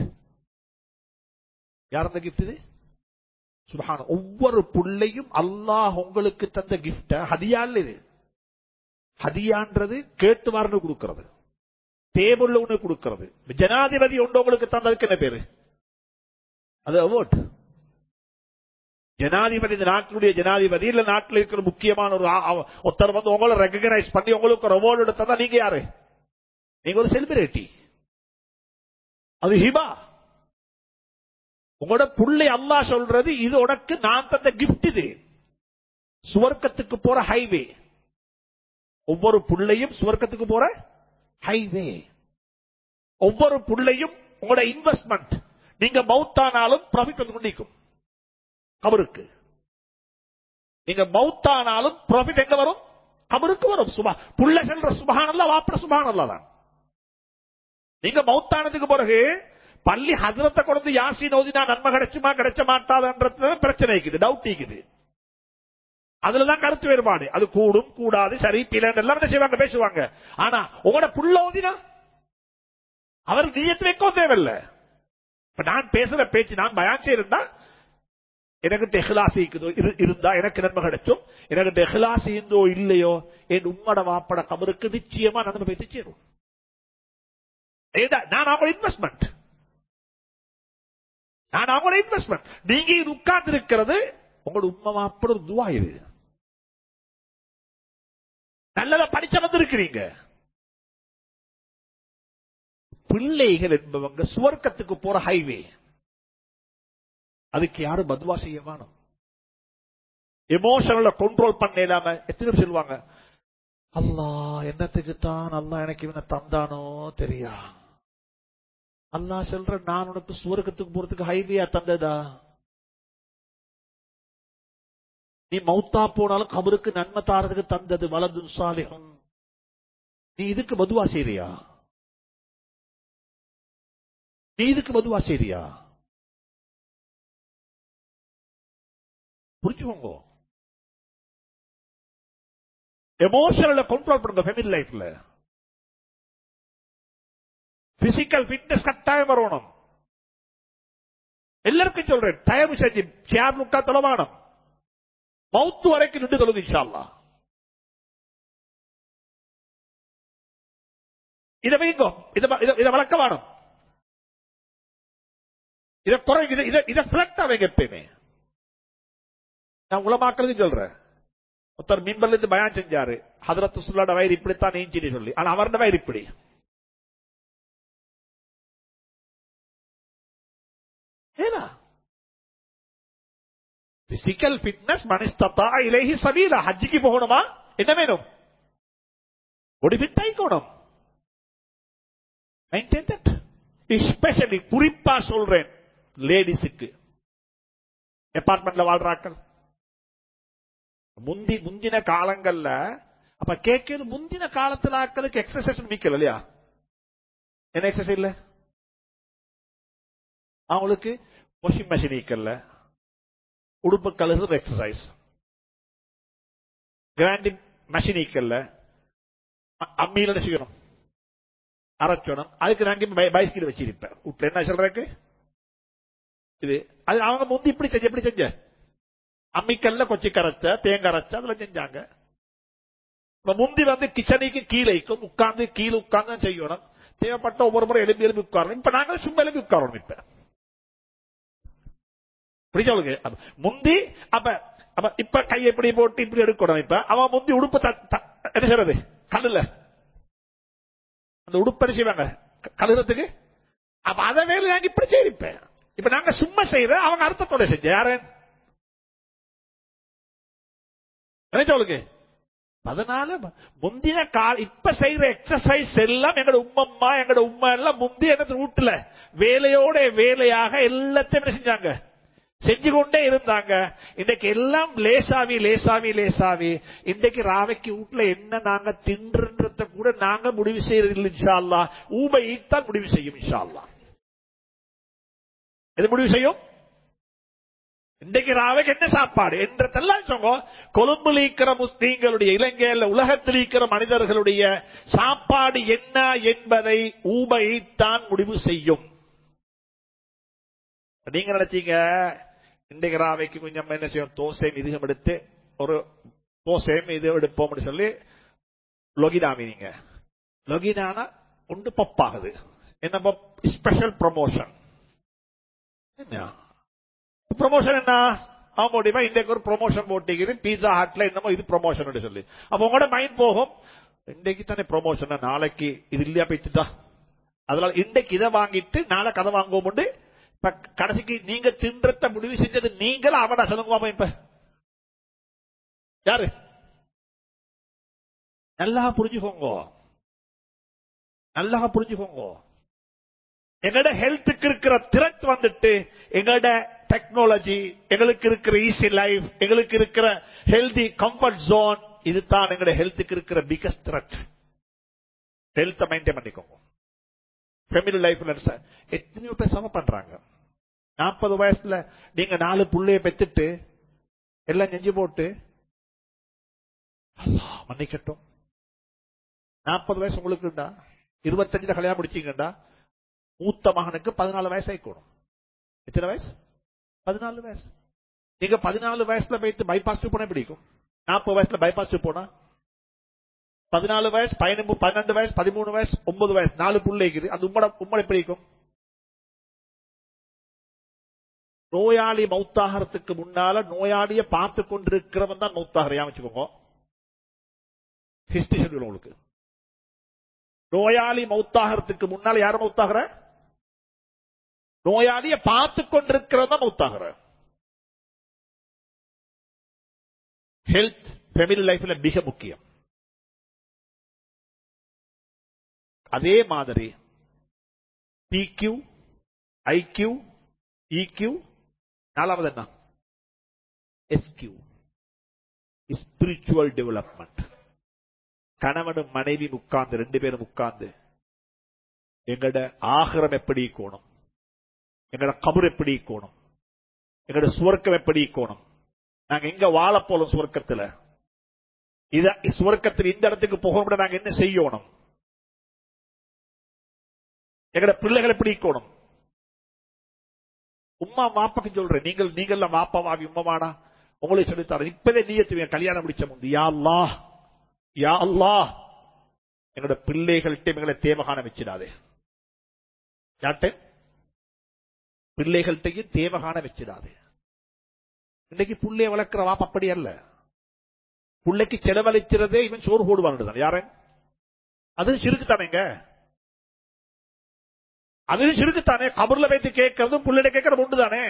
யார் தந்த கிஃப்ட் இது சுபஹான ஒவ்வொரு புள்ளையும் அல்லாஹ் உங்களுக்கு தந்த கிஃப்ட ஹதியால் இது ஹதியான்றது கேட்டு வரனு கொடுக்கிறது டேபிள்ல ஒண்ணு கொடுக்கிறது ஜனாதிபதி ஒன்று உங்களுக்கு தந்ததுக்கு என்ன பேரு அது அவார்ட் ஜனாதிபதி இந்த நாட்டினுடைய ஜனாதிபதி இல்ல நாட்டில் இருக்கிற முக்கியமான ஒரு ஆ- ஆ- ஒருத்தர் வந்து உங்களை ரெகனைஸ் பண்ணி உங்களுக்கு ஒரு அவார்டு எடுத்தா நீங்க யாரு நீங்க ஒரு செலிபிரிட்டி அது ஹிபா உங்களோட புள்ளை அல்லாஹ் சொல்றது இது உனக்கு நான் தந்த கிஃப்ட் இது சுவர்க்கத்துக்கு போற ஹைவே ஒவ்வொரு புள்ளையும் சுவர்க்கத்துக்கு போற ஹைவே ஒவ்வொரு புள்ளையும் உங்களோட இன்வெஸ்ட்மெண்ட் நீங்க மவுத்தானாலும் ப்ராஃபிட் வந்து கொண்டிருக்கும் கபருக்கு நீங்க மவுத்தானாலும் ப்ராஃபிட் எங்க வரும் கபருக்கு வரும் சுபா புள்ள செல்ற சுபஹானல்லா வாப்பட சுபஹானல்லா தான் நீங்க மவுத்தானதுக்கு பிறகு பள்ளி ஹசரத்தை கொண்டு யாசின் ஓதினா நன்மை கிடைச்சுமா கிடைச்ச மாட்டாதுன்றது பிரச்சனை இருக்குது டவுட் இருக்குது அதுலதான் கருத்து வேறுபாடு அது கூடும் கூடாது சரி பிளன் எல்லாம் என்ன செய்வாங்க பேசுவாங்க ஆனா உங்களோட புள்ள ஓதினா அவர் நீயத்து வைக்கவும் தேவையில்லை இப்ப நான் பேசுற பேச்சு நான் பயான் செய்யிருந்தா எனக்கு டெஹ்லாசி இருக்குதோ இரு- இருந்தா எனக்கு நன்மை கிடைச்சும் எனக்கு டெஹ்லாசி இருந்தோ இல்லையோ என் உம்மட வாப்பட கபருக்கு நிச்சயமா நன்மை போய் சேரும் ஏடா, நான் அவங்களோட இன்வெஸ்ட்மெண்ட் நான் அவங்களோட இன்வெஸ்ட்மெண்ட் நீங்க இது உட்கார்ந்து இருக்கிறது உங்களோட உண்மை வாப்பட ஒரு துவா இது நல்லதா படிச்ச வந்திருக்கிறீங்க பிள்ளைகள் என்பவங்க சுவர்க்கத்துக்கு போற ஹைவே அதுக்கு யாரும் பத்வா செய்ய வேணும் எமோஷனல கண்ட்ரோல் பண்ண இல்லாம எத்தனை பேர் சொல்லுவாங்க அல்லாஹ் என்னத்துக்கு தான் அல்லாஹ் எனக்கு இவனை தந்தானோ தெரியா அல்லாஹ் சொல்ற நான் உனக்கு சுவர்க்கத்துக்கு போறதுக்கு ஹைவேயா தந்ததா நீ மௌத்தா போனாலும் கபருக்கு நன்மை தாரதுக்கு தந்தது வலது சாலிகம் நீ இதுக்கு மதுவா செய்றியா நீ இதுக்கு மதுவா செய்றியா புரிஞ்சுக்கோங்க எமோஷனல கண்ட்ரோல் பண்ணுங்க ஃபேமிலி லைஃப்ல பிசிக்கல் ஃபிட்னஸ் கட்டாயம் வரணும் எல்லாருக்கும் சொல்றேன் தயவு செஞ்சு சேர் முக்கா தொலைவானம் மவுத்து வரைக்கும் நின்று தொழுது இன்ஷா அல்லாஹ் இதை வைங்கோ இதை வ- இதை- இதை வளர்க்க வேணும் இதை குறை இதை இதை இதை ஃபிளக்ட் வைங்க எப்பயுமே நான் உளமாக்குறது சொல்றேன் ஒருத்தர் மிம்பர்ல இருந்து பயான் செஞ்சாரு ஹதரத் சுல்லாட வயிறு இப்படித்தான் நீஞ்சின்னு சொல்லி ஆனா அவரோட வயிறு இப்படி ஏனா பிசிக்கல் ஃபிட்னஸ் மனிஸ்தத்தா இலேஹி சபீலா ஹஜ்ஜிக்கு போகணுமா என்ன வேணும் ஒரு ஃபிட் ஆயிக்கணும் எஸ்பெஷலி குறிப்பா சொல்றேன் லேடிஸுக்கு அபார்ட்மெண்ட்ல வாழ்றாக்கள் முந்தி முந்தின காலங்கள்ல அப்ப கேட்கிறது முந்தின காலத்துல ஆக்களுக்கு எக்ஸசைஸ் மிக்கல இல்லையா என்ன எக்ஸசைஸ் இல்ல அவங்களுக்கு வாஷிங் மெஷின் ஈக்கல்ல உடுப்பு கழுகுற எக்ஸசைஸ் கிராண்டிங் மெஷின் ஈக்கல்ல அ- அம்மியில என்ன செய்யணும் அரைச்சணும் அதுக்கு நான் பைஸ்கில் வச்சிருப்பேன் வீட்டுல என்ன சொல்றதுக்கு இது அது அவங்க முந்தி இப்படி செஞ்ச எப்படி செஞ்ச அம்மிக்கல்ல கொச்சி கரைச்ச தேங்காய் அரைச்ச அதுல செஞ்சாங்க இப்ப முந்தி வந்து கிச்சனுக்கு கீழைக்கும் உட்கார்ந்து கீழே உட்கார்ந்து தான் செய்யணும் தேவைப்பட்ட ஒவ்வொரு முறை எலும்பி எலும்பி உட்காரணும் இப்ப நாங்க சும்மா எலும்பி உட்காரணும் இப்ப புரிஞ்சவளுக்கு அப்ப முந்தி அப்ப அப்ப இப்ப கை எப்படி போட்டு இப்படி எடுக்கணும் இப்ப அவன் முந்தி உடுப்பு த- த- என்ன செய்யறது கல்லுல அந்த உடுப்பு என்ன செய்வாங்க க- கழுகுறதுக்கு அப்ப அதை வேலை நாங்க இப்படி செய்யிருப்பேன் இப்ப நாங்க சும்மா செய்யற அவங்க அர்த்தத்தோட செஞ்ச யாரு என்ன சொல்லுங்க அதனால முந்தின கால இப்ப செய்யற எக்ஸசைஸ் எல்லாம் எங்கட உம்மம்மா எங்கட உம்மா எல்லாம் முந்தி என்ன வீட்டுல வேலையோட வேலையாக எல்லாத்தையும் என்ன செஞ்சாங்க செஞ்சு கொண்டே இருந்தாங்க இன்னைக்கு எல்லாம் லேசாவி லேசாவி லேசாவி இன்னைக்கு ராவைக்கு வீட்டுல என்ன நாங்க தின்றத கூட நாங்க முடிவு செய்யறது இல்லை இன்ஷா அல்லா ஊபை தான் முடிவு செய்யும் இன்ஷா அல்லா எது முடிவு செய்யும் இன்றைக்கு ராவைக்கு என்ன சாப்பாடு என்றதெல்லாம் சொங்க கொழும்புல இருக்கிற முஸ்லீம்களுடைய இலங்கையில உலகத்தில் இருக்கிற மனிதர்களுடைய சாப்பாடு என்ன என்பதை ஊபை தான் முடிவு செய்யும் நீங்க நினைச்சீங்க இன்றைக்கு ராவைக்கு கொஞ்சம் என்ன செய்யும் தோசையும் இதுகம் எடுத்து ஒரு தோசையும் இது எடுப்போம்னு சொல்லி லொகினாமி நீங்க லொகினானா ஒன்று பப்பாகுது என்ன ஸ்பெஷல் ப்ரமோஷன் என்ன ப்ரொமோஷன் என்ன அவன் முடியுமா இன்றைக்கு ஒரு ப்ரொமோஷன் போட்டிக்குது பீஸா ஹாட்ல என்னமோ இது ப்ரொமோஷன் சொல்லி அப்ப உங்களோட மைண்ட் போகும் இன்றைக்கு தானே ப்ரொமோஷன் நாளைக்கு இது இல்லையா போயிட்டுதா அதனால இன்றைக்கு இதை வாங்கிட்டு நாளை கதை வாங்குவோம் இப்ப கடைசிக்கு நீங்க தின்றத முடிவு செஞ்சது நீங்கள அவனா சொல்லுங்க இப்ப யாரு நல்லா புரிஞ்சுக்கோங்க நல்லா புரிஞ்சுக்கோங்க எங்களோட ஹெல்த்துக்கு இருக்கிற திரட் வந்துட்டு எங்களோட டெக்னாலஜி எங்களுக்கு இருக்கிற ஈஸி லைஃப் எங்களுக்கு இருக்கிற ஹெல்தி கம்ஃபர்ட் ஜோன் இதுதான் எங்களோட ஹெல்த்துக்கு இருக்கிற பிகஸ்ட் த்ரெட் ஹெல்த்தை மெயின்டைன் பண்ணிக்கோங்க ஃபேமிலி லைஃப்ல எத்தனையோ பேர் சம பண்றாங்க நாற்பது வயசுல நீங்க நாலு புள்ளைய பெத்துட்டு எல்லாம் செஞ்சு போட்டு மன்னிக்கட்டும் நாற்பது வயசு உங்களுக்குண்டா இருபத்தஞ்சுல கல்யாணம் முடிச்சீங்கடா மூத்த மகனுக்கு பதினாலு வயசு ஆயிக்கணும் எத்தனை வயசு பதினாலு வயசு நீங்க பதினாலு வயசுல போயிட்டு பைபாஸ் போனா பிடிக்கும் நாற்பது வயசுல பைபாஸ் போனா பதினாலு வயசு பதினஞ்சு பன்னெண்டு வயசு பதிமூணு வயசு ஒன்பது வயசு நாலு பிள்ளைக்குது அந்த உம்மட உம்மடை பிடிக்கும் நோயாளி மௌத்தாகிறதுக்கு முன்னால நோயாளிய பார்த்து கொண்டிருக்கிறவன் தான் மௌத்தாகிற வச்சுக்கோங்க ஹிஸ்டரி சொல்லுவோம் உங்களுக்கு நோயாளி மௌத்தாகிறதுக்கு முன்னால யாரும் மௌத்தாகிற நோயாளிய பார்த்து கொண்டிருக்கிறதா மௌத்தாகிற ஹெல்த் ஃபேமிலி லைஃப்ல மிக முக்கியம் அதே மாதிரி பிக்யூ ஐக்யூ இக்யூ நாலாவது என்ன எஸ்கியூ ஸ்பிரிச்சுவல் டெவலப்மெண்ட் கணவனும் மனைவி உட்கார்ந்து ரெண்டு பேரும் உட்கார்ந்து எங்கட ஆகரம் எப்படி கோணும் எங்கட கபர் எப்படி கோணும் எங்கட சுவர்க்கம் எப்படி கோணும் நாங்க எங்க வாழ போலும் சுவர்க்கத்துல இத சுவர்க்கத்தில் இந்த இடத்துக்கு போகணும் நாங்க என்ன செய்யணும் எங்கட பிள்ளைகள் எப்படி கோணும் உமா மாப்பாக்கு சொல்றேன் நீங்கள் நீங்கள் மாப்பாவாகி உம்மமானா உங்களை சொல்லித்தார இப்பதே நீயத்துவீங்க கல்யாணம் முடிச்ச முந்தி யா அல்லாஹ் யா அல்லாஹ் எங்களோட பிள்ளைகள்கிட்ட எங்களை தேவகான வச்சிடாதே யார்கிட்ட பிள்ளைகள்கிட்டையும் தேவகான வச்சிடாதே இன்னைக்கு புள்ளைய வளர்க்கிற வாப்ப அப்படி அல்ல புள்ளைக்கு செலவழிக்கிறதே இவன் சோறு போடுவான் யாரன் அது சிறுக்குத்தானேங்க அது சிறுக்குத்தானே கபர்ல வைத்து கேட்கறதும் புள்ளைய கேட்கறது உண்டு தானே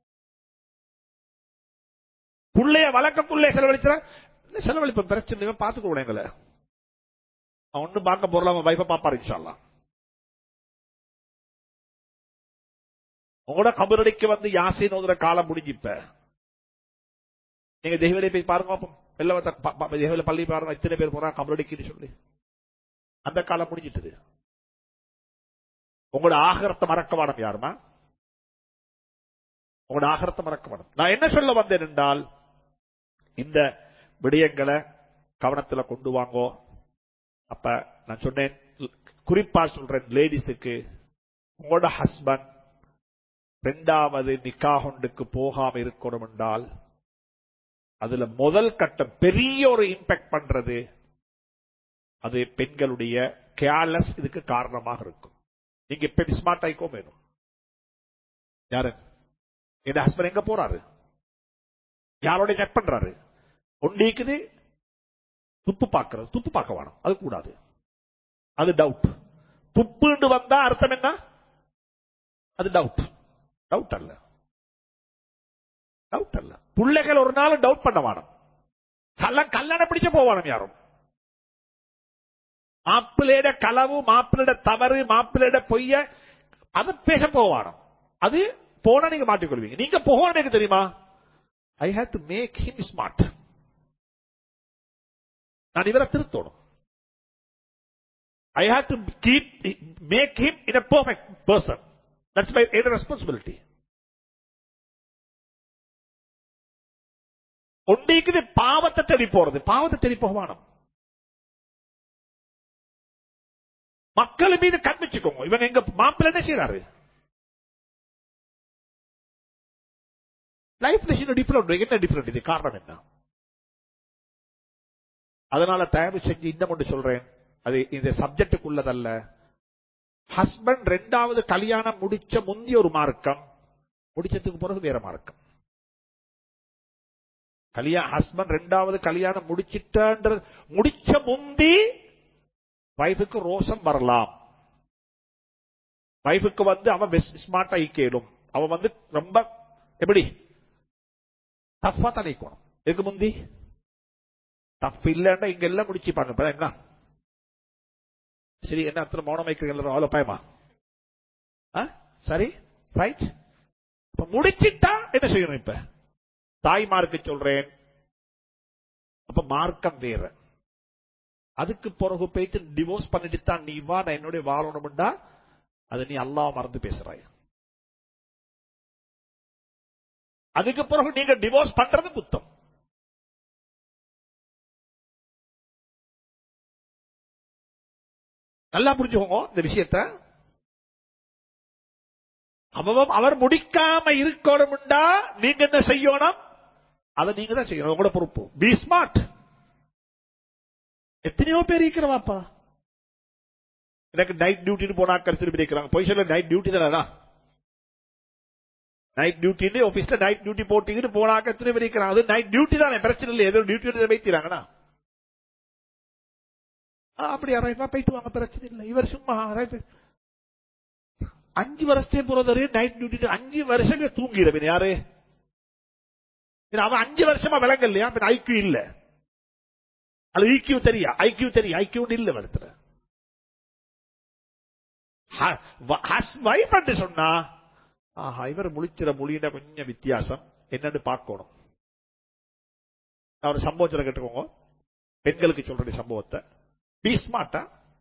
புள்ளைய வளர்க்கக்குள்ளே செலவழிக்கிற செலவழிப்ப பிரச்சனை பார்த்துக்கோ எங்களை அவன் ஒண்ணு பார்க்க போறல அவன் வைஃப பாப்பாரு இன்ஷால்லாம் உங்களோட கபரடிக்கு வந்து யாசின் ஓதுற காலம் முடிஞ்சு இப்ப நீங்க தெய்வலை போய் பாருங்க எல்லாம் தெய்வல பள்ளி பாருங்க இத்தனை பேர் போறாங்க கபரடிக்குன்னு சொல்லி அந்த காலம் முடிஞ்சிட்டது உங்களோட ஆகரத்தை மறக்க வேணும் யாருமா உங்களோட ஆகரத்தை மறக்க வேணும் நான் என்ன சொல்ல வந்தேன் என்றால் இந்த விடயங்களை கவனத்துல கொண்டு வாங்கோ அப்ப நான் சொன்னேன் குறிப்பா சொல்றேன் லேடிஸுக்கு உங்களோட ஹஸ்பண்ட் ரெண்டாவது நிக்காஹொண்டுக்கு போகாம இருக்கணும் என்றால் அதுல முதல் கட்டம் பெரிய ஒரு இம்பாக்ட் பண்றது அது பெண்களுடைய கேர்லெஸ் இதுக்கு காரணமாக இருக்கும் நீங்க இப்ப ஸ்மார்ட் ஆயிக்கோ வேணும் யாரு என் ஹஸ்பண்ட் எங்க போறாரு யாரோட செக் பண்றாரு ஒண்டிக்குது துப்பு பார்க்கறது துப்பு பார்க்க வேணும் அது கூடாது அது டவுட் துப்புண்டு வந்தா அர்த்தம் என்ன அது டவுட் டவுட் அல்ல டவுட் அல்ல பிள்ளைகள் ஒரு நாள் டவுட் பண்ண வேணும் கல்ல கல்யாணம் பிடிச்ச போவானம் யாரும் மாப்பிள்ளையோட களவு மாப்பிள்ளையோட தவறு மாப்பிள்ளையோட பொய்ய அதை பேச போவானோ அது போனா நீங்க மாட்டிக்கொள்வீங்க நீங்க போகணும் எனக்கு தெரியுமா I have to make him smart நான் இவரை திருத்தணும் I have to keep make him in a perfect person that's my responsibility ஒன்றைக்குது பாவத்தை தேடி போறது பாவத்தை தேடி போகவானம் மக்கள் மீது கண்மிச்சுக்கோங்க இவங்க எங்க மாப்பிள்ள என்ன செய்யறாரு லைஃப்ல டிஃபரெண்ட் என்ன டிஃபரெண்ட் இது காரணம் என்ன அதனால தயவு செஞ்சு இன்னும் ஒன்று சொல்றேன் அது இந்த சப்ஜெக்டுக்குள்ளதல்ல ஹஸ்பண்ட் ரெண்டாவது கல்யாணம் முடிச்ச முந்தைய ஒரு மார்க்கம் முடிச்சதுக்கு பிறகு வேற மார்க்கம் கல்யாணம் ஹஸ்பண்ட் ரெண்டாவது கல்யாணம் முடிச்சிட்டன்றது முடிச்ச முந்தி வைஃபுக்கு ரோசம் வரலாம் வைஃபுக்கு வந்து அவன் ஸ்மார்ட் ஆகி கேளும் அவன் வந்து ரொம்ப எப்படி டஃபா தலைக்கணும் இதுக்கு முந்தி டஃப் இல்லன்னா இங்க எல்லாம் முடிச்சுப்பாங்க இப்ப என்ன சரி என்ன அத்தனை மௌனம் வைக்கிறீங்க அவ்வளவு பயமா சரி ரைட் இப்ப முடிச்சிட்டா என்ன செய்யணும் இப்ப தாய்மாருக்கு சொல்றேன் அப்ப மார்க்கம் வேற அதுக்கு பிறகு போயிட்டு டிவோர்ஸ் பண்ணிட்டு தான் நீ வா நான் என்னுடைய வாழணும்டா அது நீ அல்லாஹ் மறந்து பேசுறாய் அதுக்கு பிறகு நீங்க டிவோர்ஸ் பண்றது குத்தம் நல்லா புரிஞ்சுக்கோங்க இந்த விஷயத்த அவன் அவர் முடிக்காம இருக்கணும்டா நீங்க என்ன செய்யணும் அதை நீங்க தான் செய்யணும் உங்களோட பொறுப்பு பி ஸ்மார்ட் எத்தனையோ பேர் இருக்கிறவாப்பா எனக்கு நைட் டியூட்டின்னு போனா திருப்பி இருக்கிறாங்க போய் சொல்ல நைட் டியூட்டி தானே நைட் டியூட்டி ஆபீஸ்ல நைட் டியூட்டி போட்டீங்கன்னு போனாக்க எத்தனை பேர் இருக்கிறாங்க அது நைட் டியூட்டி தானே பிரச்சனை இல்லை ஏதோ டியூட்டி வைக்கிறாங்கண்ணா அப்படி அரைப்பா போயிட்டு வாங்க பிரச்சனை இல்லை இவர் சும்மா அரைப்பு அஞ்சு வருஷத்தே போறதே நைட் டியூட்டி அஞ்சு வருஷமே தூங்கிடுவேன் யாரு அவன் அஞ்சு வருஷமா விளங்க இல்லையா ஐக்கியூ இல்ல அது ஈக்கியூ தெரியா ஐக்கியூ தெரியும் ஐக்கியூ இல்ல வருத்துல வைஃப் சொன்னா ஆஹா இவர் முழிச்சிட மொழியிட கொஞ்சம் வித்தியாசம் என்னன்னு பார்க்கணும் நான் ஒரு சம்பவத்தில் கேட்டுக்கோங்க பெண்களுக்கு சொல்ற சம்பவத்தை பி ஸ்மார்ட்டா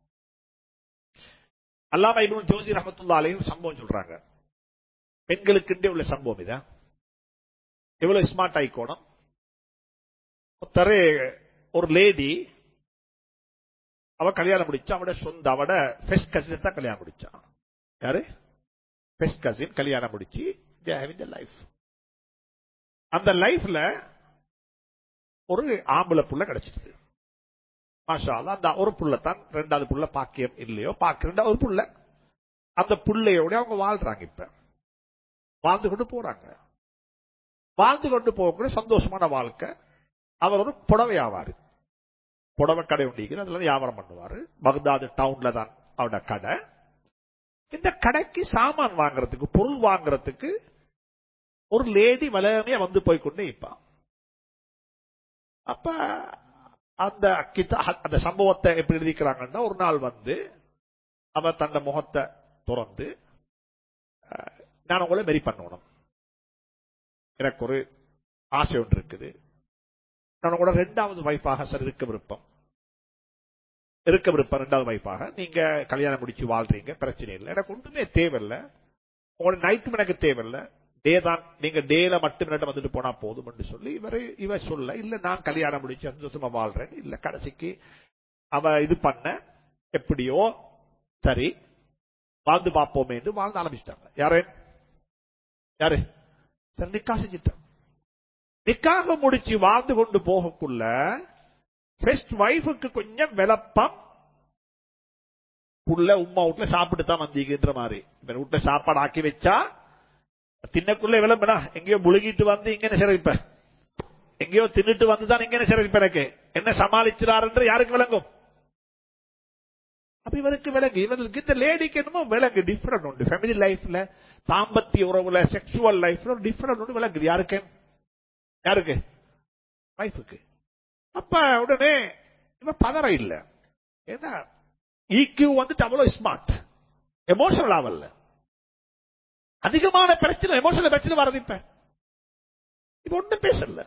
அல்லாம இபுன் ஜோசி ரஹமத்துல்லா அலையும் சம்பவம் சொல்றாங்க பெண்களுக்கு உள்ள சம்பவம் இதா எவ்வளவு ஸ்மார்ட் ஆயிக்கோணும் ஒருத்தரு ஒரு லேடி அவ கல்யாணம் முடிச்சா அவட சொந்த அவட ஃபெஸ்ட் கசின் தான் கல்யாணம் முடிச்சா யாரு ஃபெஸ்ட் கசின் கல்யாணம் முடிச்சு லைஃப் அந்த லைஃப்ல ஒரு ஆம்பளை புள்ள கிடைச்சிட்டு மாஷா அந்த ஒரு புள்ள தான் ரெண்டாவது புள்ள பாக்கியம் இல்லையோ பாக்க ரெண்டாவது ஒரு புள்ள அந்த புள்ளையோட அவங்க வாழ்றாங்க இப்ப வாழ்ந்து கொண்டு போறாங்க வாழ்ந்து கொண்டு போகக்கூடிய சந்தோஷமான வாழ்க்கை அவர் ஒரு புடவை ஆவாரு புடவை கடை உண்டிக்கிற அதுல வியாபாரம் பண்ணுவாரு பக்தாது டவுன்ல தான் அவரோட கடை இந்த கடைக்கு சாமான் வாங்குறதுக்கு பொருள் வாங்குறதுக்கு ஒரு லேடி வளமையா வந்து போய் கொண்டே இருப்பான் அப்ப அந்த அந்த சம்பவத்தை எப்படி எழுதிக்கிறாங்கன்னா ஒரு நாள் வந்து அவ தன்னை முகத்தை துறந்து நான் உங்களை மெரி பண்ணணும் எனக்கு ஒரு ஆசை ஒன்று இருக்குது நான் கூட ரெண்டாவது வைஃபாக சார் இருக்க விருப்பம் இருக்க விருப்பம் ரெண்டாவது வைஃபாக நீங்க கல்யாணம் முடிச்சு வாழ்றீங்க பிரச்சனை இல்லை எனக்கு ஒன்றுமே தேவையில்லை உங்களோட நைட்டும் எனக்கு தேவையில்லை டே தான் நீங்க டேல மட்டும் ரெண்டு வந்துட்டு போனா போதும் என்று சொல்லி இவரு இவ சொல்ல இல்ல நான் கல்யாணம் முடிச்சு சந்தோஷமா வாழ்றேன் இல்ல கடைசிக்கு அவ இது பண்ண எப்படியோ சரி வாழ்ந்து பார்ப்போமே என்று வாழ்ந்து ஆரம்பிச்சிட்டாங்க யாரு யாரு சரி நிக்கா செஞ்சிட்டான் நிக்காக முடிச்சு வாழ்ந்து கொண்டு போகக்குள்ள ஃபெஸ்ட் வைஃபுக்கு கொஞ்சம் விளப்பம் புள்ள உமா வீட்டுல சாப்பிட்டு தான் வந்தீங்கன்ற மாதிரி இப்ப வீட்டுல சாப்பாடு ஆக்கி வச்சா தின்னக்குள்ள விளம்பனா எங்கேயோ முழுகிட்டு வந்து இங்க என்ன சிறப்பிப்ப எங்கேயோ தின்னுட்டு வந்துதான் இங்க என்ன சிறப்பிப்ப எனக்கு என்ன சமாளிச்சிறாருன்ற யாருக்கு விளங்கும் அப்ப இவருக்கு விலங்கு இவருக்கு இந்த லேடிக்கு என்னமோ விலங்கு டிஃபரெண்ட் உண்டு ஃபேமிலி லைஃப்ல தாம்பத்திய உறவுல செக்ஷுவல் லைஃப்ல ஒரு டிஃபரெண்ட் உண்டு விலங்கு யாருக்கு யாருக்கு வைஃபுக்கு அப்ப உடனே இவன் பதற இல்ல ஏன்னா ஈக்யூ வந்துட்டு அவ்வளவு ஸ்மார்ட் எமோஷனல் ஆவல்ல அதிகமான பிரச்சனை எமோஷனல் பிரச்சனை வரது இப்ப இப்ப ஒன்றும் பேசல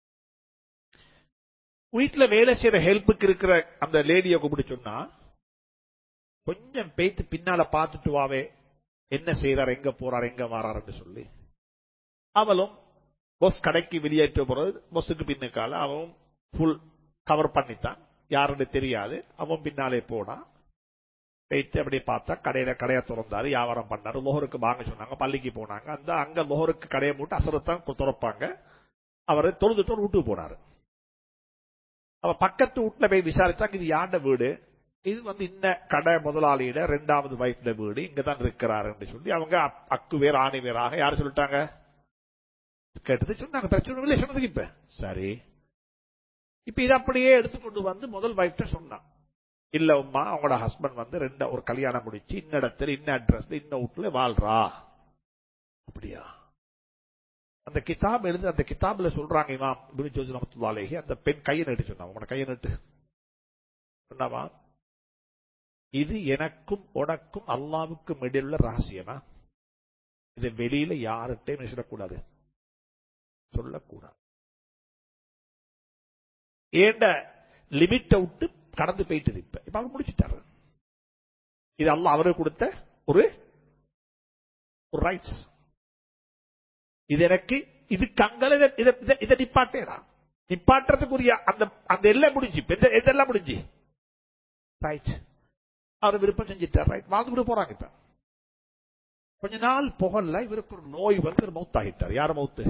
வீட்டுல வேலை செய்யற ஹெல்ப்புக்கு இருக்கிற அந்த லேடிய கூப்பிட்டு சொன்னா கொஞ்சம் பேத்து பின்னால பார்த்துட்டு வாவே என்ன செய்யறார் எங்க போறார் எங்க வராருன்னு சொல்லி அவளும் பொஸ் கடைக்கு வெளியேற்ற போறது பொஸ்ஸுக்கு பின்னுக்கால அவன் ஃபுல் கவர் பண்ணித்தான் யாருன்னு தெரியாது அவன் பின்னாலே போனான் போயிட்டு அப்படியே பார்த்தா கடையில கடையை திறந்தாரு வியாபாரம் பண்ணாரு லோகருக்கு வாங்க சொன்னாங்க பள்ளிக்கு போனாங்க அந்த அங்க லோகருக்கு கடையை மூட்டு அசரத்தான் திறப்பாங்க அவரை தொழுதுட்டு வீட்டுக்கு போனாரு அவ பக்கத்து வீட்டுல போய் விசாரிச்சாங்க இது யாண்ட வீடு இது வந்து இன்ன கடை முதலாளியிட ரெண்டாவது வைஃப்ல வீடு இங்கதான் இருக்கிறாருன்னு சொல்லி அவங்க அப்- அக்கு வேற ஆணி வேறாக யாரு சொல்லிட்டாங்க கேட்டது சொன்னாங்க பிரச்சனை இல்லை சொன்னதுக்கு இப்ப சரி இப்ப இது அப்படியே எடுத்துக்கொண்டு வந்து முதல் வைஃப்ட சொன்னான் இல்ல உமா அவங்களோட ஹஸ்பண்ட் வந்து ரெண்டு ஒரு கல்யாணம் முடிச்சு இன்ன இடத்துல இன்ன அட்ரஸ்ல இன்ன வீட்டுல வாழ்றா அப்படியா அந்த கிதாப் எழுது அந்த கிதாப்ல சொல்றாங்க இமாம் இப்னு ஜோசி ரஹ்மத்துல்லாஹி அந்த பெண் கையை நட்டு சொன்னா உங்களோட கையை நட்டு சொன்னாவா இது எனக்கும் உனக்கும் அல்லாவுக்கும் இடையுள்ள ரகசியமா இது வெளியில யார்கிட்டையும் சொல்லக்கூடாது சொல்லக்கூடாது ஏண்ட லிமிட்டை விட்டு கடந்து போயிட்டு இப்ப இப்ப அவர் முடிச்சுட்டாரு இது அல்லாஹ் அவருக்கு கொடுத்த ஒரு ஒரு ரைட்ஸ் இது எனக்கு இது கங்கல இத- இத- இத- இதை நிப்பாட்டேடா நிப்பாட்டுறதுக்குரிய அந்த அந்த எல்லாம் முடிஞ்சு இப்ப எந்த- எதெல்லாம் முடிஞ்சு ரைட் அவர் விருப்பம் செஞ்சிட்டார் ரைட் வாழ்ந்து விட போறாங்க இப்ப கொஞ்ச நாள் புகழ்ல இவருக்கு ஒரு நோய் வந்து ஒரு மௌத்தாகிட்டார் யார் மௌத்து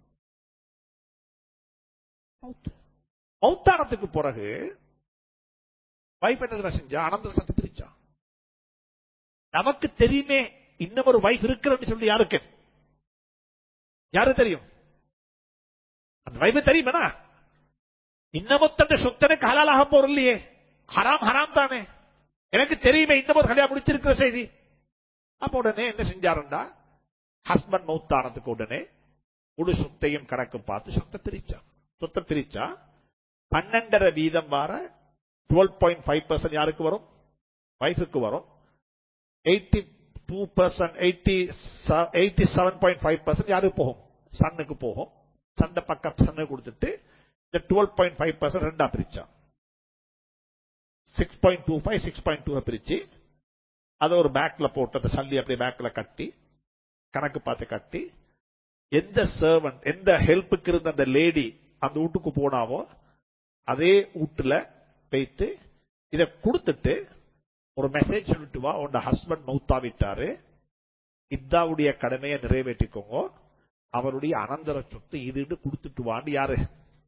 மௌத்து மௌத்தானத்துக்கு பிறகு வைஃப் என்ன செஞ்சா அனந்த சத்து பிரிச்சா நமக்கு தெரியுமே இன்னும் ஒரு வைஃப் இருக்கிறன்னு சொல்லி யாருக்கு யாரு தெரியும் அந்த வைஃப் தெரியுமா இன்னமொத்தண்ட சொத்தனுக்கு ஹலாலாக போறது இல்லையே ஹராம் ஹராம் தானே எனக்கு தெரியுமே இந்த ஒரு கல்யாணம் முடிச்சிருக்கிற செய்தி அப்ப உடனே என்ன செஞ்சாருண்டா ஹஸ்பண்ட் மௌத்தானதுக்கு உடனே முழு சொத்தையும் கணக்கு பார்த்து சொத்தை பிரிச்சா சொத்தை பிரிச்சா பன்னெண்டரை வீதம் வர டுவெல் பாயிண்ட் ஃபைவ் பர்சன்ட் யாருக்கு வரும் வைஃபுக்கு வரும் eighty two percent eighty eighty seven point five percent யாருக்கு போகும் சன்னுக்கு போகும் சண்டை பக்கம் சன்னு கொடுத்துட்டு இந்த டுவெல் பாயிண்ட் ஃபைவ் பர்சன்ட் ரெண்டா பிரிச்சா six point two five six point two பிரிச்சு அதை ஒரு பேக்ல போட்டு அந்த சல்லி அப்படியே பேக்ல கட்டி கணக்கு பார்த்து கட்டி எந்த சர்வன்ட் எந்த ஹெல்ப்புக்கு இருந்த அந்த லேடி அந்த வீட்டுக்கு போனாவோ அதே வீட்டுல வைத்து இதை கொடுத்துட்டு ஒரு மெசேஜ் சொல்லிட்டு வா உன்னோட ஹஸ்பண்ட் மௌத்தா விட்டாரு இத்தாவுடைய கடமையை நிறைவேற்றிக்கோங்க அவருடைய அனந்தர சொத்து இதுன்னு கொடுத்துட்டு வான்னு யாரு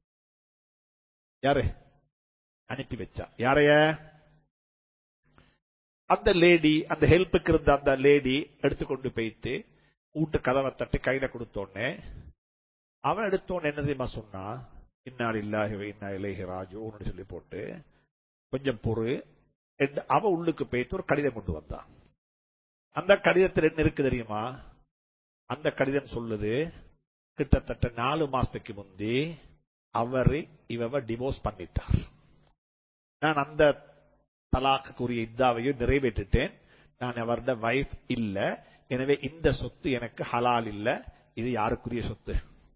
யாரு அனுப்பி வச்சா யாரைய அந்த லேடி அந்த ஹெல்ப்புக்கு இருந்த அந்த லேடி எடுத்துக்கொண்டு போயிட்டு வீட்டு கதவை தட்டி கையில கொடுத்தோடனே அவன் எடுத்தோன்னு என்ன தெரியுமா சொன்னா இன்னால் இல்லாஹி இன்னா இலேஹி ராஜோன்னு சொல்லி போட்டு கொஞ்சம் பொறு என்று அவ உள்ளுக்கு போயிட்டு ஒரு கடிதம் கொண்டு வந்தான் அந்த கடிதத்தில் என்ன இருக்கு தெரியுமா அந்த கடிதம் சொல்லுது கிட்டத்தட்ட நாலு மாசத்துக்கு முந்தி அவரு இவ டிவோர்ஸ் பண்ணிட்டார் நான் அந்த தலாக்குரிய இத்தாவையும் நிறைவேற்றிட்டேன் நான் அவருடைய வைஃப் இல்ல எனவே இந்த சொத்து எனக்கு ஹலால் இல்ல இது யாருக்குரிய சொத்து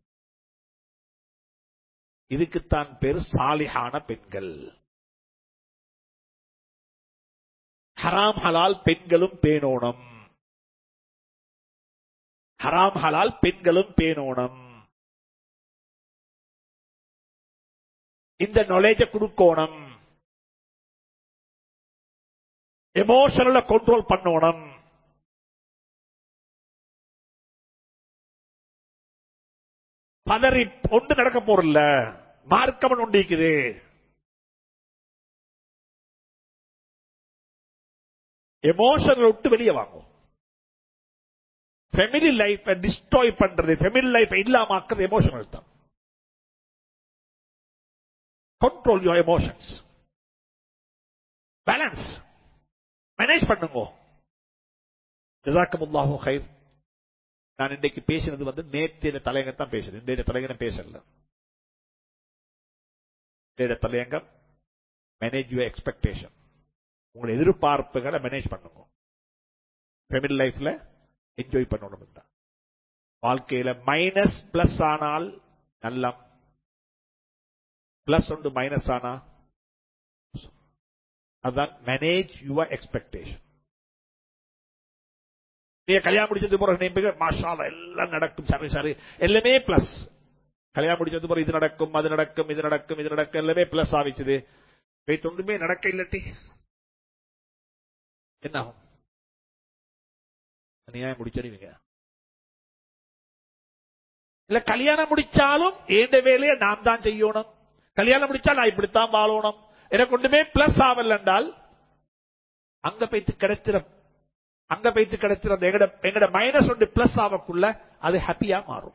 இதுக்குத்தான் பேர் சாலிஹான பெண்கள் ஹராம் ஹலால் பெண்களும் பேணோணம் ஹராம் ஹலால் பெண்களும் பேணோணம் இந்த நாலேஜ கொடுக்கோணம் எமோஷனல கண்ட்ரோல் பண்ணோணும் பதறி ஒன்று நடக்க போறல மார்க்கமன் உண்டிக்குது எமோஷனல் விட்டு வெளியே வாங்கும் ஃபெமிலி லைஃப் டிஸ்ட்ராய் பண்றது ஃபெமிலி லைஃப் இல்லாமக்கிறது எமோஷனல் தான் control your emotions balance manage பண்ணுங்க ஜசாக்கமுல்லாஹு ஹைர் நான் இன்றைக்கு பேசினது வந்து நேற்றைய தலையங்கம் தான் பேசுறேன் இன்றைய தலையங்கம் பேசல இன்றைய தலையங்கம் மேனேஜ் யுவர் எக்ஸ்பெக்டேஷன் உங்களுடைய எதிர்பார்ப்புகளை மேனேஜ் பண்ணுங்க ஃபேமிலி லைஃப்ல என்ஜாய் பண்ணணும் தான் வாழ்க்கையில மைனஸ் பிளஸ் ஆனால் நல்ல பிளஸ் ஒன்று மைனஸ் ஆனா அதுதான் மேனேஜ் யுவர் எக்ஸ்பெக்டேஷன் நீங்க கல்யாணம் முடிச்சது பிறகு நீங்க மாஷா எல்லாம் நடக்கும் சரி சரி எல்லாமே பிளஸ் கல்யாணம் முடிச்சது பிறகு இது நடக்கும் அது நடக்கும் இது நடக்கும் இது நடக்கும் எல்லாமே பிளஸ் ஆவிச்சது ஒன்றுமே நடக்க இல்லட்டி என்ன ஆகும் அநியாயம் முடிச்சடிவீங்க இல்ல கல்யாணம் முடிச்சாலும் ஏண்ட வேலையை நாம் தான் செய்யணும் கல்யாணம் முடிச்சா நான் இப்படித்தான் வாழணும் எனக்கு ஒன்றுமே பிளஸ் ஆவல் என்றால் அங்க போய்த்து கிடைச்சிட அங்க போய்த்து கிடைச்சிட எங்கட எங்கட மைனஸ் ஒன்று பிளஸ் ஆகக்குள்ள அது ஹாப்பியா மாறும்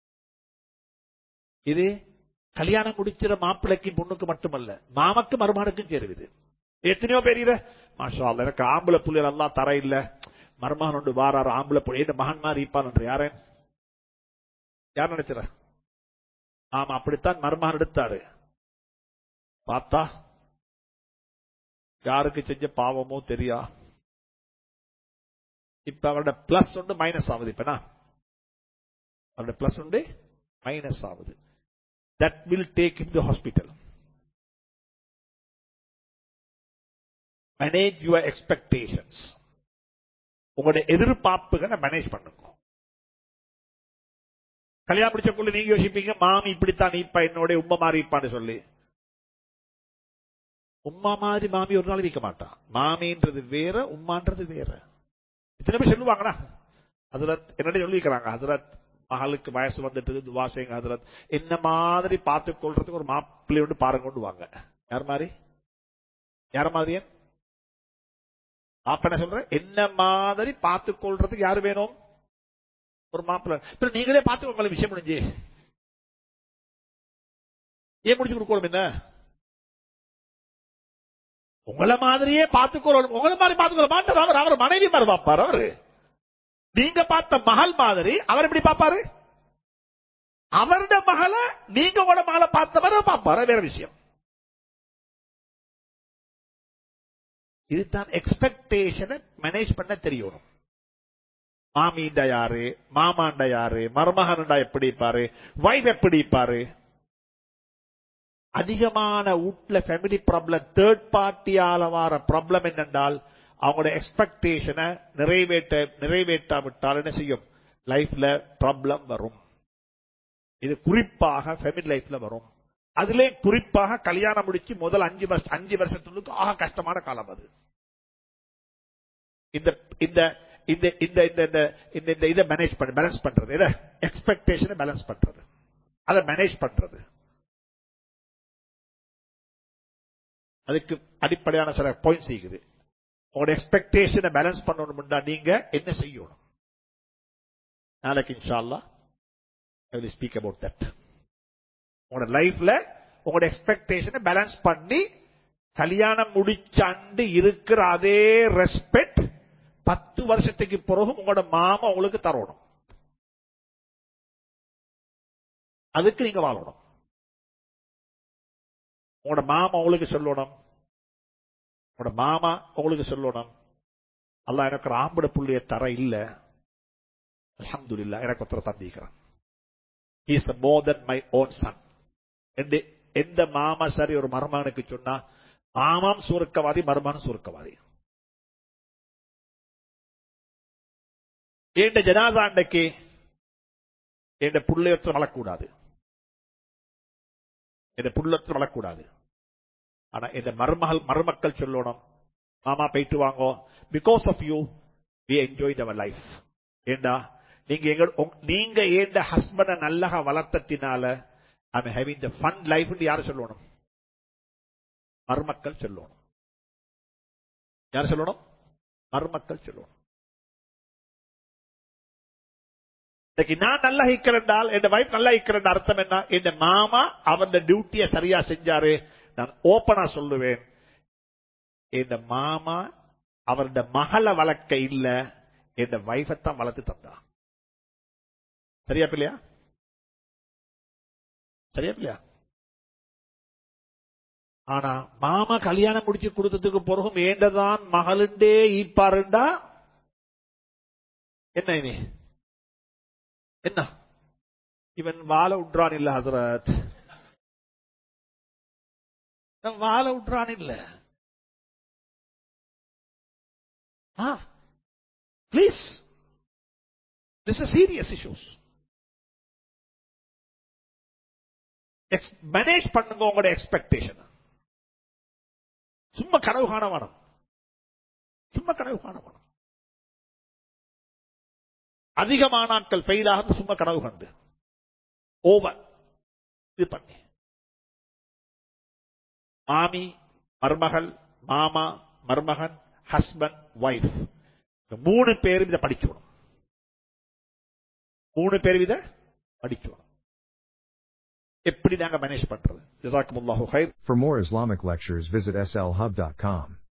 இது கல்யாணம் முடிச்சிட மாப்பிள்ளைக்கு பொண்ணுக்கு மட்டுமல்ல மாமக்கு மருமகனுக்கும் சேருது எத்தனையோ பேர் இத மாஷா அல்லாஹ், எனக்கு ஆம்பளை புள்ளியல் எல்லாம் தர இல்ல மருமகன் ஒன்று வாராரு ஆம்பளை புள்ளி என்ன மகன் மாதிரி இருப்பான் யாரே யார் நினைச்சிட ஆமா அப்படித்தான் மருமகன் எடுத்தாரு பார்த்தா யாருக்கு செஞ்ச பாவமோ தெரியா இப்ப அவரோட பிளஸ் ஒன்று மைனஸ் ஆகுது இப்பனா அவரோட பிளஸ் ஒன்று மைனஸ் ஆகுது that will take in the hospital manage your expectations உங்களுடைய எதிர்பார்ப்புகளை மேனேஜ் பண்ணுங்க கல்யாணம் முடிச்சக்குள்ள நீங்க யோசிப்பீங்க மாமி இப்படித்தான் இப்ப என்னோட உம்மா மாறி இருப்பான்னு சொல்லி உம்மா மாதிரி மாமி ஒரு நாள் வைக்க மாட்டான் மாமின்றது வேற உம்மான்றது வேற இத்தனை பேர் சொல்லுவாங்களா ஹசரத் என்னடி சொல்லிக்கிறாங்க ஹசரத் மகளுக்கு வயசு வந்துட்டு துவா செய்யுங்க ஹசரத் என்ன மாதிரி பார்த்து கொள்றதுக்கு ஒரு மாப்பிள்ளை வந்து பாருங்க கொண்டு வாங்க யார் மாதிரி யார் மாதிரியே அப்ப என்ன சொல்றேன் என்ன மாதிரி பார்த்து கொள்றதுக்கு யாரு வேணும் ஒரு மாப்பிள்ளை பிறகு நீங்களே பார்த்துக்கோங்களேன் விஷயம் முடிஞ்சு ஏன் முடிச்சு கொடுக்கணும் என்ன உங்களை மாதிரியே பார்த்துக்கொள்ளணும் உங்களை மாதிரி பார்த்துக்கொள்ள மாட்டார் அவர் அவர் மனைவி மாதிரி பார்ப்பார் அவரு நீங்க பார்த்த மகள் மாதிரி அவர் எப்படி பார்ப்பாரு அவருடைய மகளை நீங்க உங்களோட மகளை பார்த்தவரை பார்ப்பாரு வேற விஷயம் இதுதான் எக்ஸ்பெக்டேஷனை மேனேஜ் பண்ண தெரியணும் மாமிண்ட யாரு மாமாண்ட யாரு மருமகன்டா எப்படி இருப்பாரு வைஃப் எப்படி இருப்பாரு அதிகமான வீட்ல ஃபேமிலி ப்ராப்ளம் தேர்ட் பார்ட்டியால வர ப்ராப்ளம் என்னென்றால் அவங்களோட எக்ஸ்பெக்டேஷனை நிறைவேற்ற நிறைவேற்றாவிட்டால் என்ன செய்யும் லைஃப்ல ப்ராப்ளம் வரும் இது குறிப்பாக ஃபேமிலி லைஃப்ல வரும் அதிலே குறிப்பாக கல்யாணம் முடிச்சு முதல் அஞ்சு வருஷம் அஞ்சு வருஷத்துக்கு ஆக கஷ்டமான காலம் அது இந்த இந்த இந்த இந்த இந்த இந்த இந்த இந்த இதை மேனேஜ் பண்ண பேலன்ஸ் பண்றது இதை எக்ஸ்பெக்டேஷனை பேலன்ஸ் பண்றது அதை மேனேஜ் பண்றது அதுக்கு அடிப்படையான சில பாயிண்ட்ஸ் இருக்குது உங்களோட எக்ஸ்பெக்டேஷனை பேலன்ஸ் பண்ணணும்னா நீங்க என்ன செய்யணும் நாளைக்கு இன்ஷால்லா I will speak about that உங்களோட லைஃப்ல உங்களோட எக்ஸ்பெக்டேஷனை பேலன்ஸ் பண்ணி கல்யாணம் முடிச்சாண்டு இருக்கிற அதே ரெஸ்பெக்ட் பத்து வருஷத்துக்கு பிறகு உங்களோட மாமா உங்களுக்கு தரணும் அதுக்கு நீங்க வாழணும் உங்களோட மாமா உங்களுக்கு சொல்லணும் உங்களோட மாமா உங்களுக்கு சொல்லணும் அல்ல எனக்கு ஒரு ஆம்பளை புள்ளிய தர இல்ல அல்ஹம்துலில்லாஹ் எனக்கு ஒருத்தர தந்திக்கிறேன் is more than my own son எந்த மாமா சரி ஒரு மருமகனுக்கு சொன்னா மாமாம் சுருக்கவாதி மருமகன் சுருக்கவாதி என் ஜனாதா அன்னைக்கு என் புள்ளையத்தில் வளக்கூடாது என் புள்ளத்தில் வளக்கூடாது ஆனா என் மருமகள் மருமக்கள் சொல்லணும் மாமா போயிட்டு வாங்கோ because of you we enjoy our life ஏண்டா நீங்க எங்க உங்க- நீங்க ஏண்ட ஹஸ்பண்ட நல்லா வளர்த்தத்தினால I having the fun life யாரு சொல்லணும் மருமக்கள் சொல்லணும் யார் சொல்லணும் மருமக்கள் சொல்லணும் இன்னைக்கு நான் நல்லா இருக்கிறேன்டால் என் வைஃப் நல்லா இருக்கிற அர்த்தம் என்ன என் மாமா அவன் டியூட்டியை சரியா செஞ்சாரு நான் ஓப்பனா சொல்லுவேன் என் மாமா அவருடைய மகளை வளர்க்க இல்ல என் வைஃபத்தான் வளர்த்து தந்தா சரியா பிள்ளையா சரியா பிள்ளையா ஆனா மாமா கல்யாணம் முடிச்சு கொடுத்ததுக்கு பிறகும் ஏண்டதான் மகளுண்டே ஈப்பாருண்டா என்ன இனி என்ன இவன் வாழ விட்றான் இல்ல ஹசரத் இவன் வாழ விட்றான் இல்ல please this is serious issues manage பண்ணுங்க உங்களோட எக்ஸ்பெக்டேஷன் சும்மா கனவு காண வேணும் சும்மா கனவு காண வேணும் அதிகமான நாட்கள் ஃபெயில் ஆகிறது சும்மா கனவு கண்டு ஓவர் இது பண்ணி மாமி மருமகள் மாமா மருமகன் ஹஸ்பண்ட் ஒய்ஃப் மூணு பேரும் இதை படிக்கணும் மூணு பேரும் இதை படிக்கணும் எப்படி நாங்க மேனேஜ் பண்றது ஜசாக்குமுல்லாஹு ஹைர் For more Islamic lectures visit slhub.com.